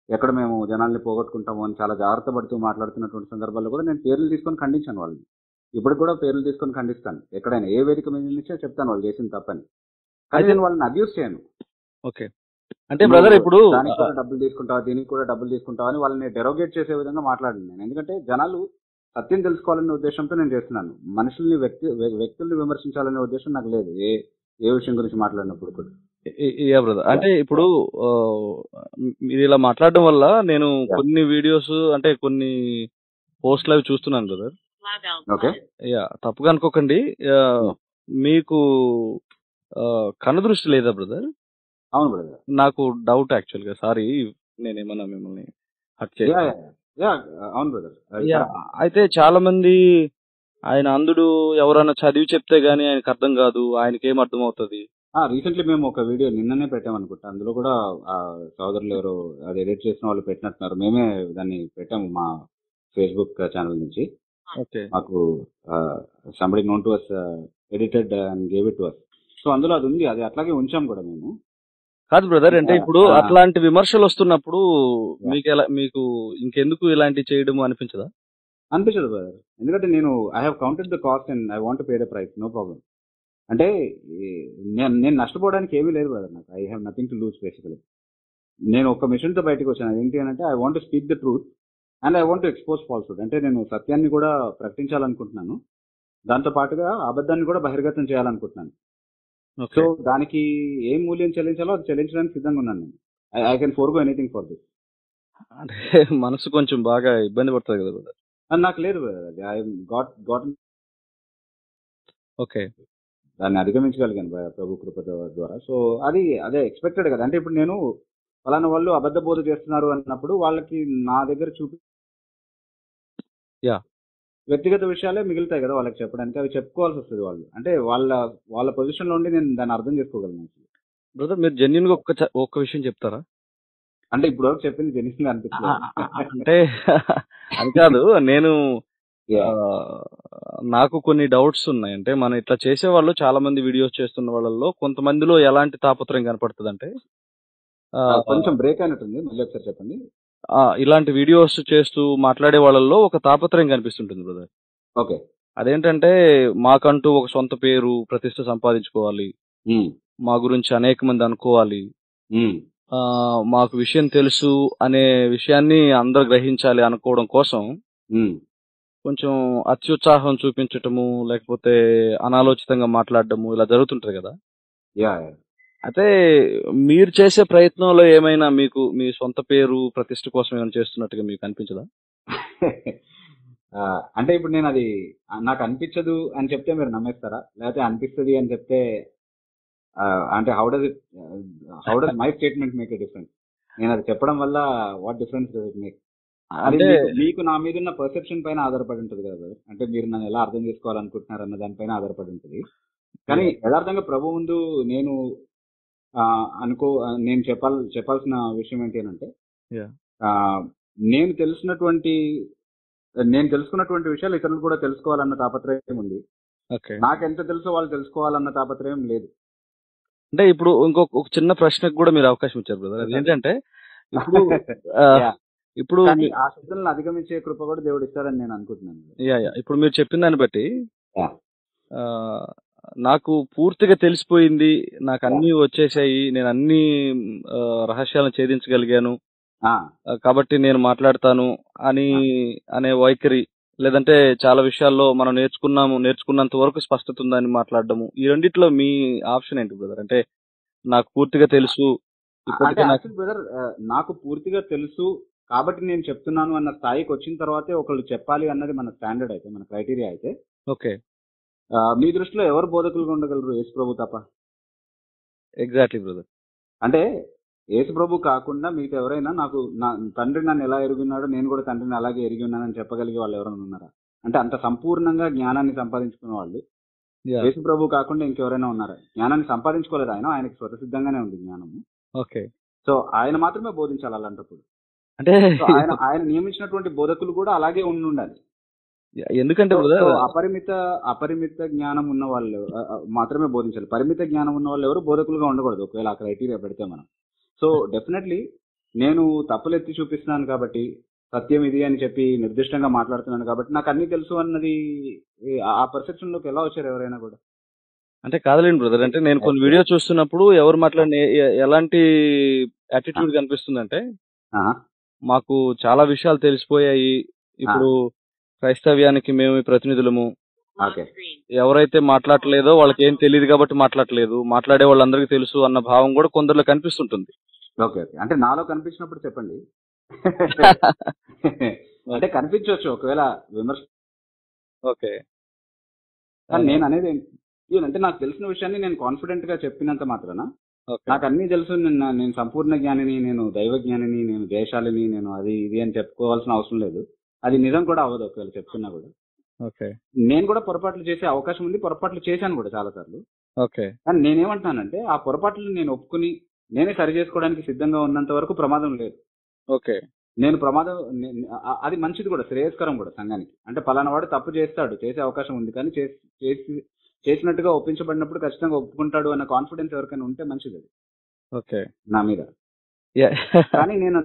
ఎక్కడ మేము జనాల్ని పోగొట్టుకుంటాము అని చాలా జాగ్రత్త పడుతూ మాట్లాడుతున్నటువంటి సందర్భాల్లో కూడా నేను పేర్లు తీసుకొని ఖండించాను వాళ్ళని ఇప్పటికి కూడా పేర్లు తీసుకొని ఖండిస్తాను ఎక్కడైనా ఏ వేదిక మీద నుంచో చెప్తాను వాళ్ళు చేసిన తప్పని కానీ అయితే- నేను వాళ్ళని అబ్యూస్ చేయను ఓకే అంటే బ్రదర్ ఇప్పుడు దానికి కూడా డబ్బులు తీసుకుంటావా దీనికి కూడా డబ్బులు తీసుకుంటావా అని వాళ్ళని డెరోగేట్ చేసే విధంగా మాట్లాడింది నేను ఎందుకంటే జనాలు సత్యం తెలుసుకోవాలనే ఉద్దేశంతో నేను చేస్తున్నాను మనుషుల్ని వ్యక్తి వ్య- వ్యక్తుల్ని విమర్శించాలనే ఉద్దేశం నాకు లేదు ఏ ఏ విషయం గురించి మాట్లాడినప్పుడు కూడా యా బ్రదర్ అంటే ఇప్పుడు ఆ, మీరు ఇలా మాట్లాడడం వల్ల నేను Yeah. కొన్ని వీడియోస్ అంటే కొన్ని పోస్ట్లు అవి చూస్తున్నాను brother Label. Okay. button. Yeah తప్పుగా అనుకోకండి ఆ, మీకు ఆ, కనుదృష్టి లేదా బ్రదర్ అవును బ్రదర్ నాకు డౌట్ యాక్చువల్ గా సారీ నేనేమన్నా మిమ్మల్ని హట్ యా చేశాను యా అవును బ్రదర్ యా, అయితే చాలా మంది ఆయన అందుడు ఎవరైనా చదివి చెప్తే గానీ ఆయనకు అర్థం కాదు ఆయనకి ఏం అర్థం అవుతుంది రీసెంట్లీ మేము ఒక వీడియో నిన్ననే పెట్టాం అనుకుంటా అందులో కూడా ఆ సోదరులు ఎవరో అది ఎడిట్ చేసిన వాళ్ళు పెట్టినట్టున్నారు మేమే దాన్ని పెట్టాము మా ఫేస్బుక్ ఛానల్ నుంచి ఓకే మాకు somebody known to us edited and gave it to us so అందులో అది ఉంది అది అట్లాగే ఉంచాం కూడా మేము కాదు బ్రదర్ అంటే ఇప్పుడు ఆ. అట్లాంటి విమర్శలు వస్తున్నప్పుడు మీకు ఎలా మీకు ఇంకెందుకు ఇలాంటి చేయడము అనిపించదా అనిపించదు బ్రదర్ ఎందుకంటే నేను I have counted the cost and I want pay the price no problem అంటే ఈ నేను నేను నష్టపోవడానికి ఏమీ లేదు బ్రదర్ నాకు I have nothing to lose basically నేను ఒక మిషన్తో బయటకు వచ్చాను అదేంటి అని అంటే I want speak the truth and I want expose falsehood అంటే నేను సత్యాన్ని కూడా ప్రకటించాలనుకుంటున్నాను దాంతో పాటుగా అబద్ధాన్ని కూడా బహిర్గతం చేయాలనుకుంటున్నాను సో ఓకే దానికి ఏం మూల్యం చెల్లించాలో అది చెల్లించడానికి సిద్ధంగా ఉన్నాను నేను I can forgo anything for this అంటే మనసు కొంచెం బాగా ఇబ్బంది పడుతుంది కదా బ్రదర్ అది నాకు లేదు brother. అది ఐ గాట్ గాట్ ఓకే దాన్ని అధిగమించగలిగాను భయ- ప్రభు కృప ద్వారా సో అది అదే ఎక్స్పెక్టెడ్ కదా అంటే ఇప్పుడు నేను ఫలానా వాళ్ళు అబద్ధ బోధ చేస్తున్నారు అన్నప్పుడు వాళ్ళకి నా దగ్గర చూపి Yeah. వ్యక్తిగత విషయాలే మిగులుతాయి కదా వాళ్ళకి చెప్పడానికి అవి చెప్పుకోవాల్సి వస్తుంది వాళ్ళు అంటే వాళ్ళ వాళ్ళ పొజిషన్ లో ఉండి నేను దాన్ని అర్థం చేసుకోగలను బ్రదర్ మీరు జెన్యున్ గా ఒక్క చ- ఒక్క విషయం చెప్తారా అంటే ఇప్పుడు వరకు చెప్పింది జెన్యున్ అనిపించలేదు అంటే అది కాదు నేను Yeah. ఆ, నాకు కొన్ని డౌట్స్ ఉన్నాయి అంటే మనం ఇట్లా చేసే వాళ్ళు చాలా మంది వీడియోస్ చేస్తున్న వాళ్ళలో కొంతమందిలో ఎలాంటి తాపత్రయం కనపడుతుంది అంటే కొంచెం బ్రేక్ అయినట్టుంది మళ్ళీ ఒకసారి చెప్పండి ఇలాంటి వీడియోస్ చేస్తూ మాట్లాడే వాళ్ళల్లో ఒక తాపత్రయం కనిపిస్తుంటుంది బ్రదర్ ఓకే అదేంటంటే మాకంటూ ఒక సొంత పేరు ప్రతిష్ట సంపాదించుకోవాలి మా గురించి అనేక మంది అనుకోవాలి ఆ, మాకు విషయం తెలుసు అనే విషయాన్ని అందరు గ్రహించాలి అనుకోవడం కోసం కొంచెం అత్యుత్సాహం చూపించటము లేకపోతే అనాలోచితంగా మాట్లాడటము ఇలా జరుగుతుంటది కదా యా అయితే మీరు చేసే ప్రయత్నంలో ఏమైనా మీకు మీ సొంత పేరు ప్రతిష్ట కోసం ఏమైనా చేస్తున్నట్టుగా మీకు అనిపించదా ఆ, అంటే ఇప్పుడు నేను అది ఆ, నాకు అనిపించదు అని చెప్తే మీరు నమ్మేస్తారా లేకపోతే అనిపిస్తుంది అని చెప్తే ఆ, అంటే how does it how does my statement make a difference నేను అది చెప్పడం వల్ల what difference does it make అది అంటే మీకు- మీకు నా మీద ఉన్న పర్సెప్షన్ పైన ఆధారపడి ఉంటుంది కదా brother. అంటే మీరు నన్ను ఎలా అర్థం చేసుకోవాలనుకుంటున్నారు అన్న దానిపైన ఆధారపడి ఉంటుంది కానీ యథార్థంగా ప్రభు ముందు నేను ఆ, అనుకో ఆ, నేను చెప్పాల్ చెప్పాల్సిన విషయం ఏంటి అని అంటే Yeah. ఆ, నేను తెలిసినటువంటి నేను తెలుసుకున్నటువంటి విషయాలు ఇతరులు కూడా తెలుసుకోవాలన్న తాపత్రయం ఉంది ఓకే నాకు ఎంత తెలుసో వాళ్ళు తెలుసుకోవాలన్న తాపత్రయం లేదు అంటే ఇప్పుడు ఇంకొక ఒక చిన్న ప్రశ్నకు కూడా మీరు అవకాశం ఇచ్చారు బ్రదర్ అదేంటంటే ఇప్పుడు ఆ, Yeah. ఇప్పుడు కానీ మీ- ఆ శబ్దాలను అధిగమించే కృప కూడా దేవుడు ఇస్తాడని నేను అనుకుంటున్నాను యా యా ఇప్పుడు మీరు చెప్పిన దాన్ని బట్టి Yeah. ఆ, నాకు పూర్తిగా తెలిసిపోయింది నాకు అన్ని వచ్చేసాయి నేను అన్ని ఆ, రహస్యాలను ఛేదించగలిగాను ఆ, ఆ, కాబట్టి నేను మాట్లాడతాను అని అనే వైఖరి లేదంటే చాలా విషయాల్లో మనం నేర్చుకున్నాము నేర్చుకున్నంత వరకు స్పష్టత ఉందని మాట్లాడడము ఈ రెండిట్లో మీ ఆప్షన్ ఏంటి బ్రదర్ అంటే నాకు పూర్తిగా తెలుసు అంటే ఇప్పటికే నాకు యాక్చువల్ బ్రదర్ నాకు పూర్తిగా తెలుసు కాబట్టి నేను చెప్తున్నాను అన్న స్థాయికి వచ్చిన తర్వాతే ఒకళ్ళు చెప్పాలి అన్నది మన స్టాండర్డ్ అయితే మన క్రైటీరియా అయితే ఓకే ఆ, మీ దృష్టిలో ఎవరు బోధకులుగా ఉండగలరు యేసు ప్రభు తప్ప ఎగ్జాక్ట్లీ బ్రదర్ అంటే యేసు ప్రభు కాకుండా మిగతా ఎవరైనా నాకు నా తండ్రి నన్ను ఎలా ఎరుగున్నాడో నేను కూడా తండ్రిని అలాగే ఎరిగి ఉన్నానని చెప్పగలిగే వాళ్ళు ఎవరైనా ఉన్నారా అంటే అంత సంపూర్ణంగా జ్ఞానాన్ని సంపాదించుకున్న వాళ్ళు యేసు ప్రభు కాకుండా ఇంకెవరైనా ఉన్నారా జ్ఞానాన్ని సంపాదించుకోలేదు ఆయన ఆయనకి స్వతసిద్ధంగానే ఉంది జ్ఞానము ఓకే సో ఆయన మాత్రమే బోధించాలి అలాంటప్పుడు అంటే సో ఆయన ఆయన నియమించినటువంటి బోధకులు కూడా అలాగే ఉండి ఉండాలి ఎందుకంటే సో- బ్రదర్ సో అపరిమిత అపరిమిత జ్ఞానం ఉన్న వాళ్ళు ఆ, ఆ, మాత్రమే బోధించాలి పరిమిత జ్ఞానం ఉన్న వాళ్ళు ఎవరు బోధకులుగా ఉండకూడదు ఒకవేళ ఆ క్రైటీరియా పెడితే మనం సో డెఫినెట్లీ నేను తప్పులు ఎత్తి చూపిస్తున్నాను కాబట్టి సత్యం ఇది అని చెప్పి నిర్దిష్టంగా మాట్లాడుతున్నాను కాబట్టి నాకు అన్ని తెలుసు అన్నది ఈ- ఆ పర్సెప్షన్ లోకి ఎలా వచ్చారు ఎవరైనా కూడా అంటే కాదులేండి బ్రదర్ అంటే నేను కొన్ని వీడియో చూస్తున్నప్పుడు ఎవరు మాట్లాడిన ఏ- ఏ- ఎలాంటి యాటిట్యూడ్ కనిపిస్తుందంటే ఆ, మాకు చాలా విషయాలు తెలిసిపోయాయి ఇప్పుడు క్రైస్తవ్యానికి మేము ప్రతినిధులము Lock Okay. screen. ఎవరైతే మాట్లాడలేదో వాళ్ళకి ఏం తెలియదు కాబట్టి మాట్లాడలేదు మాట్లాడే వాళ్ళందరికీ తెలుసు అన్న భావం కూడా కొందరిలో కనిపిస్తుంటుంది ఓకే ఓకే అంటే నాలో కనిపించినప్పుడు చెప్పండి అంటే కనిపించవచ్చు ఒకవేళ విమర్శ ఓకే కానీ నేను అనేది ఏంటి? అంటే నాకు తెలిసిన విషయాన్ని నేను కాన్ఫిడెంట్ గా చెప్పినంత మాత్రాన ఓకే నాకు అన్ని తెలుసు నేను నేను సంపూర్ణ జ్ఞానిని నేను దైవ జ్ఞానిని నేను జయశాలిని నేను అది ఇది అని చెప్పుకోవాల్సిన అవసరం లేదు అది నిజం కూడా అవ్వదు ఒకవేళ చెప్తున్నా కూడా ఓకే నేను కూడా పొరపాట్లు చేసే అవకాశం ఉంది పొరపాట్లు చేశాను కూడా చాలా సార్లు ఓకే కానీ నేనేమంటున్నానంటే ఆ పొరపాట్లు నేను ఒప్పుకుని నేనే సరి చేసుకోవడానికి సిద్ధంగా ఉన్నంత వరకు ప్రమాదం లేదు ఓకే నేను ప్రమాదం నే- ఆ- అది మంచిది కూడా శ్రేయస్కరం కూడా సంఘానికి అంటే పలానా వాడు తప్పు చేస్తాడు చేసే అవకాశం ఉంది కానీ చేసి చేసి చేసినట్టుగా ఒప్పించబడినప్పుడు ఖచ్చితంగా ఒప్పుకుంటాడు అన్న కాన్ఫిడెన్స్ ఎవరికైనా ఉంటే మంచిది అది ఓకే నా మీద కానీ నేను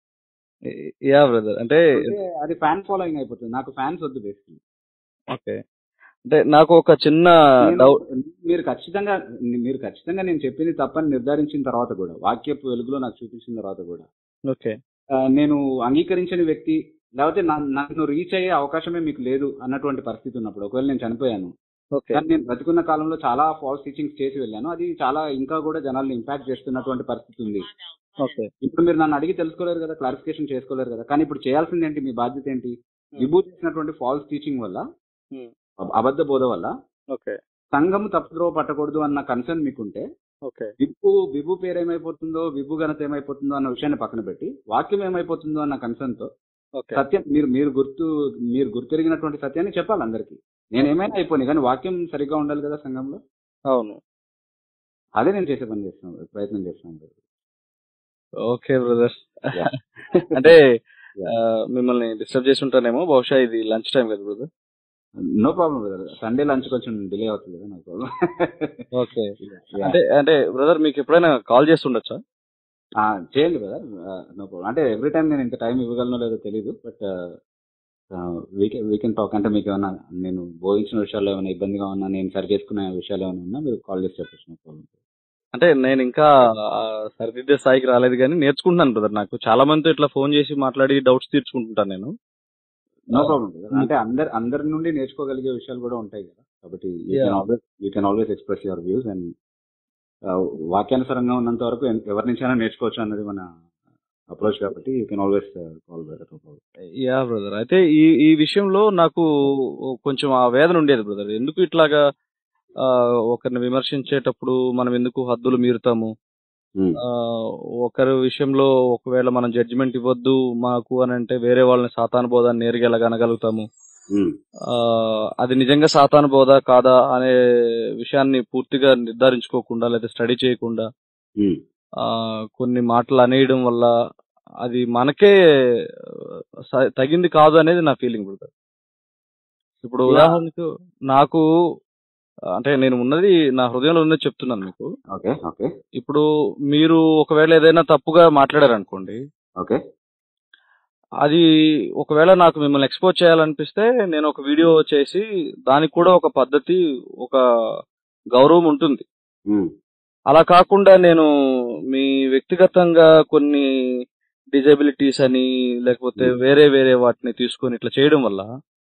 యా బ్రదర్ అంటే అంటే అది ఫ్యాన్ ఫాలోయింగ్ అయిపోతుంది నాకు ఫ్యాన్స్ వద్దు బేసిక్ ఓకే అంటే నాకు ఒక చిన్న డౌట్ మీరు ఖచ్చితంగా మీరు ఖచ్చితంగా నేను చెప్పింది తప్పని నిర్ధారించిన తర్వాత కూడా వాక్యపు వెలుగులో నాకు చూపించిన తర్వాత కూడా ఓకే ఆ, నేను అంగీకరించని వ్యక్తి లేకపోతే నా- నన్ను రీచ్ అయ్యే అవకాశమే మీకు లేదు అన్నటువంటి పరిస్థితి ఉన్నప్పుడు ఒకవేళ నేను చనిపోయాను ఓకే కానీ నేను బ్రతికున్న కాలంలో చాలా ఫాల్స్ టీచింగ్స్ చేసి వెళ్ళాను అది చాలా ఇంకా కూడా జనాల్ని ఇంపాక్ట్ చేస్తున్నటువంటి పరిస్థితి ఉంది Log out button. ఓకే ఇప్పుడు మీరు నన్ను అడిగి తెలుసుకోలేరు కదా క్లారిఫికేషన్ చేసుకోలేరు కదా కానీ ఇప్పుడు చేయాల్సింది ఏంటి మీ బాధ్యత ఏంటి విభూ చేసినటువంటి ఫాల్స్ టీచింగ్ వల్ల Hmm. అబ- అబద్ధ బోధ వల్ల ఓకే సంఘం తప్పుద్రోవ పట్టకూడదు అన్న కన్సర్న్ మీకుంటే ఓకే విభు విభు పేరు ఏమైపోతుందో విభు ఘనత ఏమైపోతుందో అన్న విషయాన్ని పక్కన పెట్టి వాక్యం ఏమైపోతుందో అన్న కన్సర్న్ తో ఓకే సత్యం మీరు మీరు గుర్తు మీరు గుర్తెరిగినటువంటి సత్యాన్ని చెప్పాలి అందరికి నేను ఏమైనా అయిపోయి కానీ వాక్యం సరిగ్గా ఉండాలి కదా సంఘంలో అవును అదే నేను చేసే పని చేస్తున్నాను ప్రయత్నం చేస్తున్నాను ఓకే బ్రదర్ Yeah. అంటే ఆ, మిమ్మల్ని డిస్టర్బ్ చేసి ఉంటానేమో బహుశా ఇది లంచ్ టైం కదా brother no problem brother Sunday lunch కొంచెం డిలే అవుతుంది కదా నో ప్రాబ్లం ఓకే అంటే అంటే బ్రదర్ మీకు ఎప్పుడైనా కాల్ చేసి ఉండొచ్చా చేయండి బ్రదర్ నో ప్రాబ్లం అంటే ఎవ్రీ టైం నేను ఇంత టైం ఇవ్వగలనో లేదో తెలియదు బట్ వీకెన్ వీకెండ్ టాక్ అంటే మీకు ఏమైనా నేను బోధించిన విషయాలు ఏమైనా ఇబ్బందిగా ఉన్నా నేను సరి చేసుకునే విషయాలు ఏమైనా ఉన్నా మీరు కాల్ చేసి చెప్పచ్చు నో ప్రాబ్లం అంటే నేను ఇంకా ఆ, సరిదిద్దే స్థాయికి రాలేదు కానీ నేర్చుకుంటున్నాను బ్రదర్ నాకు చాలా మందితో ఇట్లా ఫోన్ చేసి మాట్లాడి డౌట్స్ తీర్చుకుంటుంటాను నేను నో ప్రాబ్లం అంటే అందరి అందరి నుండి నేర్చుకోగలిగే విషయాలు కూడా ఉంటాయి కదా కాబట్టి you Yeah. Can always you can always express your views and వాక్యానుసారంగా ఉన్నంత వరకు ఎన్- ఎవరి నుంచైనా నేర్చుకోవచ్చు అన్నది మన అప్రోచ్ కాబట్టి you can always call brother yeah brother అయితే ఈ ఈ విషయంలో నాకు కొంచెం ఆ వేదన ఉండేది బ్రదర్ ఎందుకు ఇట్లాగా ఆ, ఒకరిని విమర్శించేటప్పుడు మనం ఎందుకు హద్దులు మీరుతాము ఆ, ఒకరి విషయంలో ఒకవేళ మనం జడ్జిమెంట్ ఇవ్వద్దు మాకు అని అంటే వేరే వాళ్ళని సాతాను బోధ అని నేరుగా ఎలాగ అనగలుగుతాము ఆ, అది నిజంగా సాతాను బోధ కాదా అనే విషయాన్ని పూర్తిగా నిర్ధారించుకోకుండా లేదా స్టడీ చేయకుండా ఆ, కొన్ని మాటలు అనేయడం వల్ల అది మనకే ఆ, స- తగింది కాదు అనేది నా ఫీలింగ్ బ్రదర్ ఇప్పుడు Yeah. ఉదాహరణకు నాకు అంటే నేను ఉన్నది నా హృదయంలో ఉన్నది చెప్తున్నాను మీకు ఓకే ఓకే ఇప్పుడు మీరు ఒకవేళ ఏదైనా తప్పుగా మాట్లాడారనుకోండి ఓకే అది ఒకవేళ నాకు మిమ్మల్ని ఎక్స్పోజ్ చేయాలనిపిస్తే నేను ఒక వీడియో చేసి దానికి కూడా ఒక పద్ధతి ఒక గౌరవం ఉంటుంది అలా కాకుండా నేను మీ వ్యక్తిగతంగా కొన్ని డిజబిలిటీస్ అని లేకపోతే Hmm. వేరే వేరే వాటిని తీసుకొని ఇట్లా చేయడం వల్ల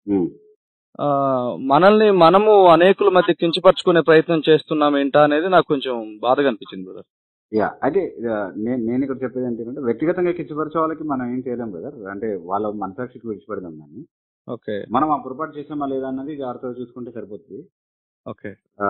ఆ, మనల్ని మనము అనేకుల మధ్య కించపరచుకునే ప్రయత్నం చేస్తున్నాం ఏంటా అనేది నాకు కొంచెం బాధగా అనిపించింది బ్రదర్ యా అయితే ఆ, నేను నేను ఇక్కడ చెప్పేది ఏంటంటే వ్యక్తిగతంగా కిచ్చిపరిచే వాళ్ళకి మనం ఏం చేయలేం బ్రదర్ అంటే వాళ్ళ మనసాక్షికి విడిచిపెడదాం దాన్ని ఓకే మనం ఆ పొరపాటు చేసామా లేదా అన్నది జాగ్రత్తగా చూసుకుంటే సరిపోతుంది ఓకే ఆ,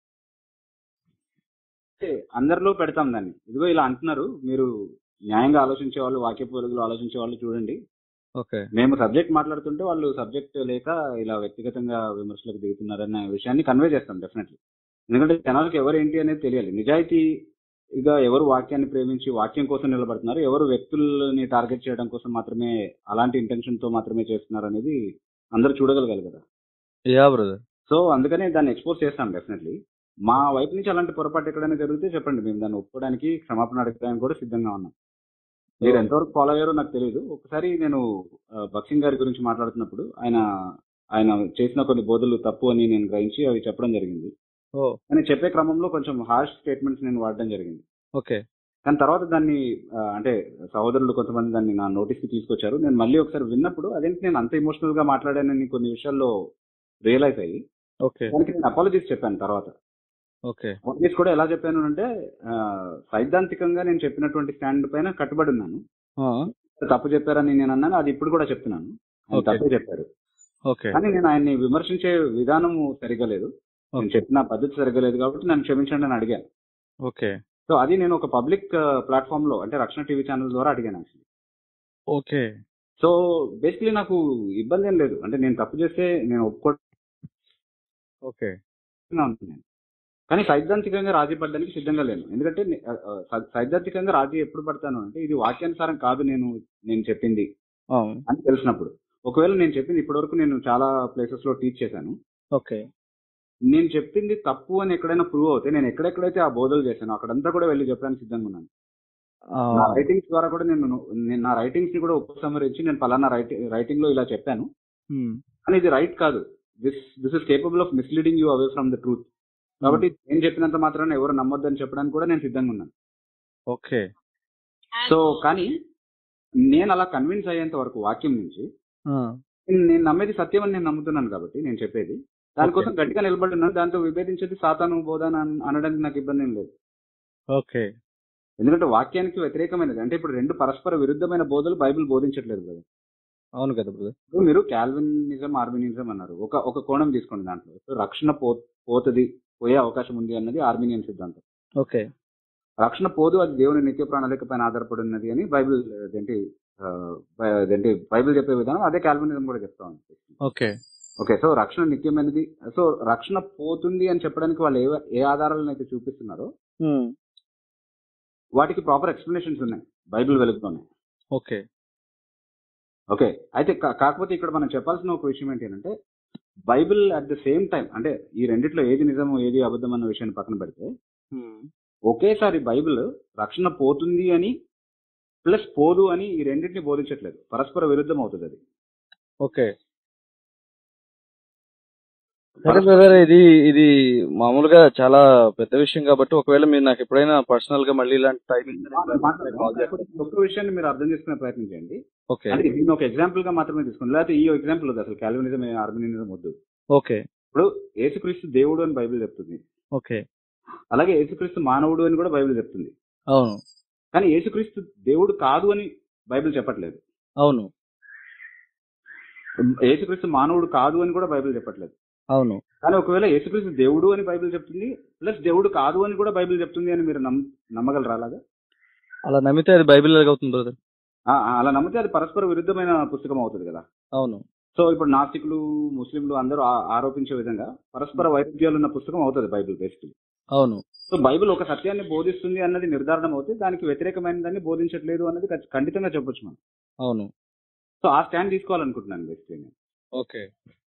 అంటే అందరిలో పెడతాం దాన్ని ఇదిగో ఇలా అంటున్నారు మీరు న్యాయంగా ఆలోచించే వాళ్ళు వాక్యపు వెలుగులో ఆలోచించే వాళ్ళు చూడండి ఓకే మేము సబ్జెక్ట్ మాట్లాడుతుంటే వాళ్ళు సబ్జెక్ట్ లేక ఇలా వ్యక్తిగతంగా విమర్శలకు దిగుతున్నారన్న విషయాన్ని కన్వే చేస్తాం డెఫినెట్లీ ఎందుకంటే జనాలకు ఎవరు ఏంటి అనేది తెలియాలి నిజాయితీగా ఎవరు వాక్యాన్ని ప్రేమించి వాక్యం కోసం నిలబడుతున్నారు ఎవరు వ్యక్తుల్ని టార్గెట్ చేయడం కోసం మాత్రమే అలాంటి ఇంటెన్షన్ తో మాత్రమే చేస్తున్నారు అనేది అందరూ చూడగలగాలి కదా యా బ్రదర్ సో అందుకనే దాన్ని ఎక్స్పోజ్ చేస్తాం డెఫినెట్లీ మా వైపు నుంచి అలాంటి పొరపాటు ఎక్కడైనా జరిగితే చెప్పండి మేము దాన్ని ఒప్పుకోవడానికి క్షమాపణ అడగడానికి కూడా సిద్ధంగా ఉన్నాం మీరు ఎంతవరకు ఫాలో అయ్యారో నాకు తెలియదు ఒకసారి నేను ఆ, బక్సింగ్ గారి గురించి మాట్లాడుతున్నప్పుడు ఆయన ఆయన చేసిన కొన్ని బోధలు తప్పు అని నేను గ్రహించి అవి చెప్పడం జరిగింది ఓ కానీ చెప్పే క్రమంలో కొంచెం హార్ష్ స్టేట్మెంట్స్ నేను వాడడం జరిగింది ఓకే కానీ తర్వాత దాన్ని ఆ, అంటే సహోదరులు కొంతమంది దాన్ని నా నోటీస్ కి తీసుకొచ్చారు నేను మళ్ళీ ఒకసారి విన్నప్పుడు అదేంటి నేను అంత ఎమోషనల్ గా మాట్లాడానని కొన్ని విషయాల్లో రియలైజ్ అయ్యి ఓకే దానికి నేను అపాలజీస్ చెప్పాను తర్వాత ఓకే అపాలజీస్ కూడా ఎలా చెప్పాను అంటే ఆ, సైద్ధాంతికంగా నేను చెప్పినటువంటి స్టాండ్ పైన కట్టుబడి ఉన్నాను ఆ, తప్పు చెప్పారని నేను అన్నాను అది ఇప్పుడు కూడా చెప్తున్నాను ఆయన Okay. తప్పే చెప్పారు ఓకే కానీ నేను ఆయన్ని విమర్శించే విధానం సరిగా లేదు నేను ఓకే చెప్పిన పద్ధతి సరిగా లేదు కాబట్టి నన్ను క్షమించండి అని అడిగాను ఓకే సో అది నేను ఒక పబ్లిక్ ప్లాట్ఫామ్ లో అంటే రక్షణ టీవీ ఛానల్ ద్వారా అడిగాను యాక్చువల్లీ ఓకే సో బేసికలీ నాకు ఇబ్బంది ఏం లేదు అంటే నేను తప్పు చేస్తే నేను ఒప్పుకోవడం ఓకే ఉంటున్నాను కానీ సైద్ధాంతికంగా రాజీ పడడానికి సిద్ధంగా లేను ఎందుకంటే నే- ఆ, ఆ, సై- సైద్ధాంతికంగా రాజీ ఎప్పుడు పడతాను అంటే ఇది వాక్యానుసారం కాదు నేను నేను చెప్పింది అవును అని తెలిసినప్పుడు ఒకవేళ నేను చెప్పింది ఇప్పటివరకు నేను చాలా ప్లేసెస్ లో టీచ్ చేశాను ఓకే నేను చెప్పింది తప్పు అని ఎక్కడైనా ప్రూవ్ అవుతే నేను ఎక్కడెక్కడైతే ఆ బోధలు చేశానో అక్కడంతా కూడా వెళ్ళి చెప్పడానికి సిద్ధంగా ఉన్నాను ఆ, నా రైటింగ్స్ ద్వారా కూడా నేను నేను నా రైటింగ్స్ ని కూడా ఉపసంహరించి నేను పలానా రైటింగ్ రైటింగ్ లో ఇలా చెప్పాను ఉమ్, కానీ ఇది రైట్ కాదు this this is capable of misleading you away from the truth కాబట్టి నేను చెప్పినంత మాత్రాన ఎవరు నమ్మొద్దని చెప్పడానికి కూడా నేను సిద్ధంగా ఉన్నాను ఓకే సో కానీ నేను అలా కన్విన్స్ అయ్యేంత వరకు వాక్యం నుంచి ఆ, నేను- నేను నమ్మేది సత్యం అని నేను నమ్ముతున్నాను కాబట్టి నేను చెప్పేది దానికోసం గట్టిగా నిలబడి ఉన్నాను దాంతో విభేదించేది సాతాను బోధన అన- అనడానికి నాకు ఇబ్బంది ఏం లేదు ఓకే ఎందుకంటే వాక్యానికి వ్యతిరేకమైనది అంటే ఇప్పుడు రెండు పరస్పర విరుద్ధమైన బోధలు బైబిల్ బోధించట్లేదు కదా అవును కదా బ్రదర్ ఇప్పుడు మీరు క్యాల్వినిజం ఆర్మినిజం అన్నారు ఒక ఒక కోణం తీసుకోండి దాంట్లో ఇప్పుడు రక్షణ పో పోతుంది పోయే అవకాశం ఉంది అన్నది ఆర్మినియన్ సిద్ధాంతం ఓకే రక్షణ పోదు అది దేవుని నిత్య ప్రణాళిక పైన ఆధారపడి ఉన్నది అని బైబిల్ అదేంటి ఆ, బై- అదేంటి బైబిల్ చెప్పే విధానం అదే క్యాల్వినిజం కూడా చెప్తా ఉంది ఓకే ఓకే సో రక్షణ నిత్యమైనది సో రక్షణ పోతుంది అని చెప్పడానికి వాళ్ళు ఏ ఏ ఆధారాలను అయితే చూపిస్తున్నారో ఉమ్, వాటికి ప్రాపర్ ఎక్స్ప్లెనేషన్స్ ఉన్నాయి బైబిల్ వెలుగులోనే ఓకే ఓకే అయితే కా- కాకపోతే ఇక్కడ మనం చెప్పాల్సిన ఒక విషయం ఏంటి అంటే Bible at the same time అంటే ఈ రెండిట్లో ఏది నిజము ఏది అబద్ధం అన్న విషయాన్ని పక్కన పెడితే ఉమ్, ఒకేసారి బైబిల్ రక్షణ పోతుంది అని ప్లస్ పోదు అని ఈ రెండింటిని బోధించట్లేదు పరస్పర విరుద్ధం అవుతుంది అది ఓకే సరే బ్రదర్ ఇది ఇది మామూలుగా చాలా పెద్ద విషయం కాబట్టి ఒకవేళ మీరు నాకు ఎప్పుడైనా పర్సనల్ గా మళ్ళీ ఇలాంటి టైం కాల్ చేస్తాను ఒక్క విషయాన్ని మీరు అర్థం చేసుకునే ప్రయత్నం చేయండి ఓకే అంటే దీన్ని ఒక ఎగ్జాంపుల్ గా మాత్రమే తీసుకోండి లేకపోతే ఈ ఎగ్జాంపుల్ వద్దు అసలు క్యాల్వినిజం ఆర్మినిజం వద్దు ఓకే ఇప్పుడు యేసుక్రీస్తు దేవుడు అని బైబిల్ చెప్తుంది ఓకే అలాగే యేసుక్రీస్తు మానవుడు అని కూడా బైబిల్ చెప్తుంది అవును కానీ యేసుక్రీస్తు దేవుడు కాదు అని బైబిల్ చెప్పట్లేదు అవును యేసుక్రీస్తు మానవుడు కాదు అని కూడా బైబిల్ చెప్పట్లేదు అవును కానీ ఒకవేళ యేసుక్రీస్తు దేవుడు అని బైబిల్ చెప్తుంది ప్లస్ దేవుడు కాదు అని కూడా బైబిల్ చెప్తుంది అని మీరు నమ్- నమ్మగలరా అలాగా అలా నమ్మితే అది బైబిల్ లాగా అవుతుంది బ్రదర్ ఆ, ఆ, అలా నమ్మితే అది పరస్పర విరుద్ధమైన పుస్తకం అవుతుంది కదా అవును సో ఇప్పుడు నాస్తికులు ముస్లింలు అందరూ ఆ- ఆరోపించే విధంగా పరస్పర వైరుధ్యాలు ఉన్న పుస్తకం అవుతుంది బైబిల్ బేసికలీ అవును సో బైబిల్ ఒక సత్యాన్ని బోధిస్తుంది అన్నది నిర్ధారణ అవుతే దానికి వ్యతిరేకమైన దాన్ని బోధించట్లేదు అన్నది ఖచ్చి- ఖండితంగా చెప్పొచ్చు మనం అవును సో ఆ స్టాండ్ తీసుకోవాలనుకుంటున్నాను బేసికలీ నేను ఓకే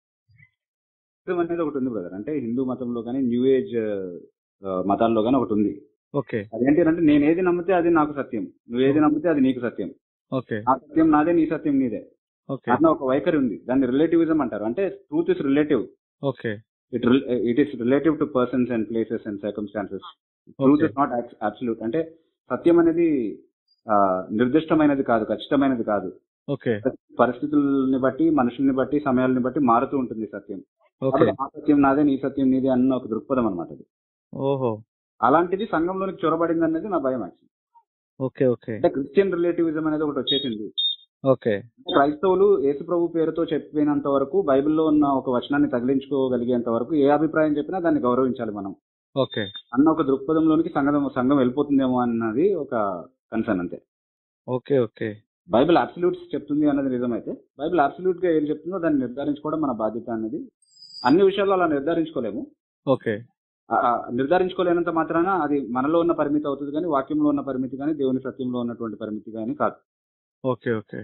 హిందూ అనేది ఒకటి ఉంది బ్రదర్ అంటే హిందూ మతంలో కానీ న్యూ ఏజ్ ఆ, మతాల్లో కానీ ఒకటి ఉంది ఓకే అదేంటి అంటే నేను ఏది నమ్మితే అది నాకు సత్యం నువ్వు ఏది నమ్మితే అది నీకు సత్యం ఓకే నా సత్యం నాదే నీ సత్యం నీదే ఓకే అన్న ఒక వైఖరి ఉంది దాన్ని రిలేటివిజం అంటారు అంటే truth is relative okay it it is relative to persons and places and circumstances truth okay is not absolute అంటే సత్యం అనేది ఆ, నిర్దిష్టమైనది కాదు ఖచ్చితమైనది కాదు ఓకే పరిస్థితుల్ని బట్టి మనుషుల్ని బట్టి సమయాల్ని బట్టి మారుతూ ఉంటుంది సత్యం ఓకే కాబట్టి ఆ సత్యం నాదే నీ సత్యం నీదే అన్న ఒక దృక్పథం అనమాట అది ఓహో అలాంటిది సంఘంలోనికి చొరబడింది అనేది నా భయం యాక్చువల్లీ ఓకే ఓకే అంటే క్రిస్టియన్ రిలేటివిజం అనేది ఒకటి వచ్చేసింది ఓకే క్రైస్తవులు యేసు ప్రభు పేరుతో చెప్పినంత వరకు బైబిల్లో ఉన్న ఒక వచనాన్ని తగిలించుకోగలిగేంత వరకు ఏ అభిప్రాయం చెప్పినా దాన్ని గౌరవించాలి మనం ఓకే అన్న ఒక దృక్పథంలోనికి సంఘం సంఘం వెళ్ళిపోతుందేమో అన్నది ఒక కన్సర్న్ అంతే ఓకే ఓకే బైబిల్ అబ్సల్యూట్స్ చెప్తుంది అన్నది నిజమైతే బైబిల్ అబ్సల్యూట్ గా ఏం చెప్తుందో దాన్ని నిర్ధారించుకోవడం మన బాధ్యత అన్నది అన్ని విషయాల్లో అలా నిర్ధారించుకోలేము ఓకే ఆ, ఆ, నిర్ధారించుకోలేనంత మాత్రాన అది మనలో ఉన్న పరిమితి అవుతుంది కానీ వాక్యంలో ఉన్న పరిమితి కానీ దేవుని సత్యంలో ఉన్నటువంటి పరిమితి కానీ కాదు ఓకే ఓకే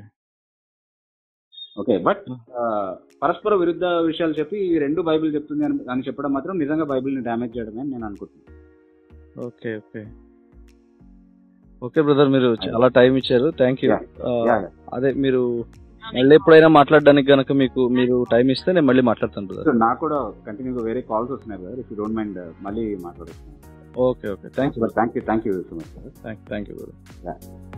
ఓకే బట్ పరస్పర విరుద్ధ విషయాలు చెప్పి ఈ రెండు బైబిల్ చెప్తుంది అని అని చెప్పడం మాత్రం నిజంగా బైబిల్ ని డ్యామేజ్ చేయడమే అని నేను అనుకుంటున్నాను ఓకే ఓకే ఓకే బ్రదర్ మీరు చాలా టైం ఇచ్చారు thank you Yeah. Yeah yeah. అదే మీరు Incoming మళ్ళీ call. ఎప్పుడైనా మాట్లాడడానికి గనక మీకు మీరు టైం ఇస్తే నేను మళ్ళీ మాట్లాడతాను సో బ్రదర్ నాకు కూడా కంటిన్యూగా వేరే కాల్స్ వస్తున్నాయి కదా ఇఫ్ యూ డోంట్ మైండ్ మళ్ళీ మాట్లాడచ్చు okay okay thank you thank you thank you so much sir thank you brother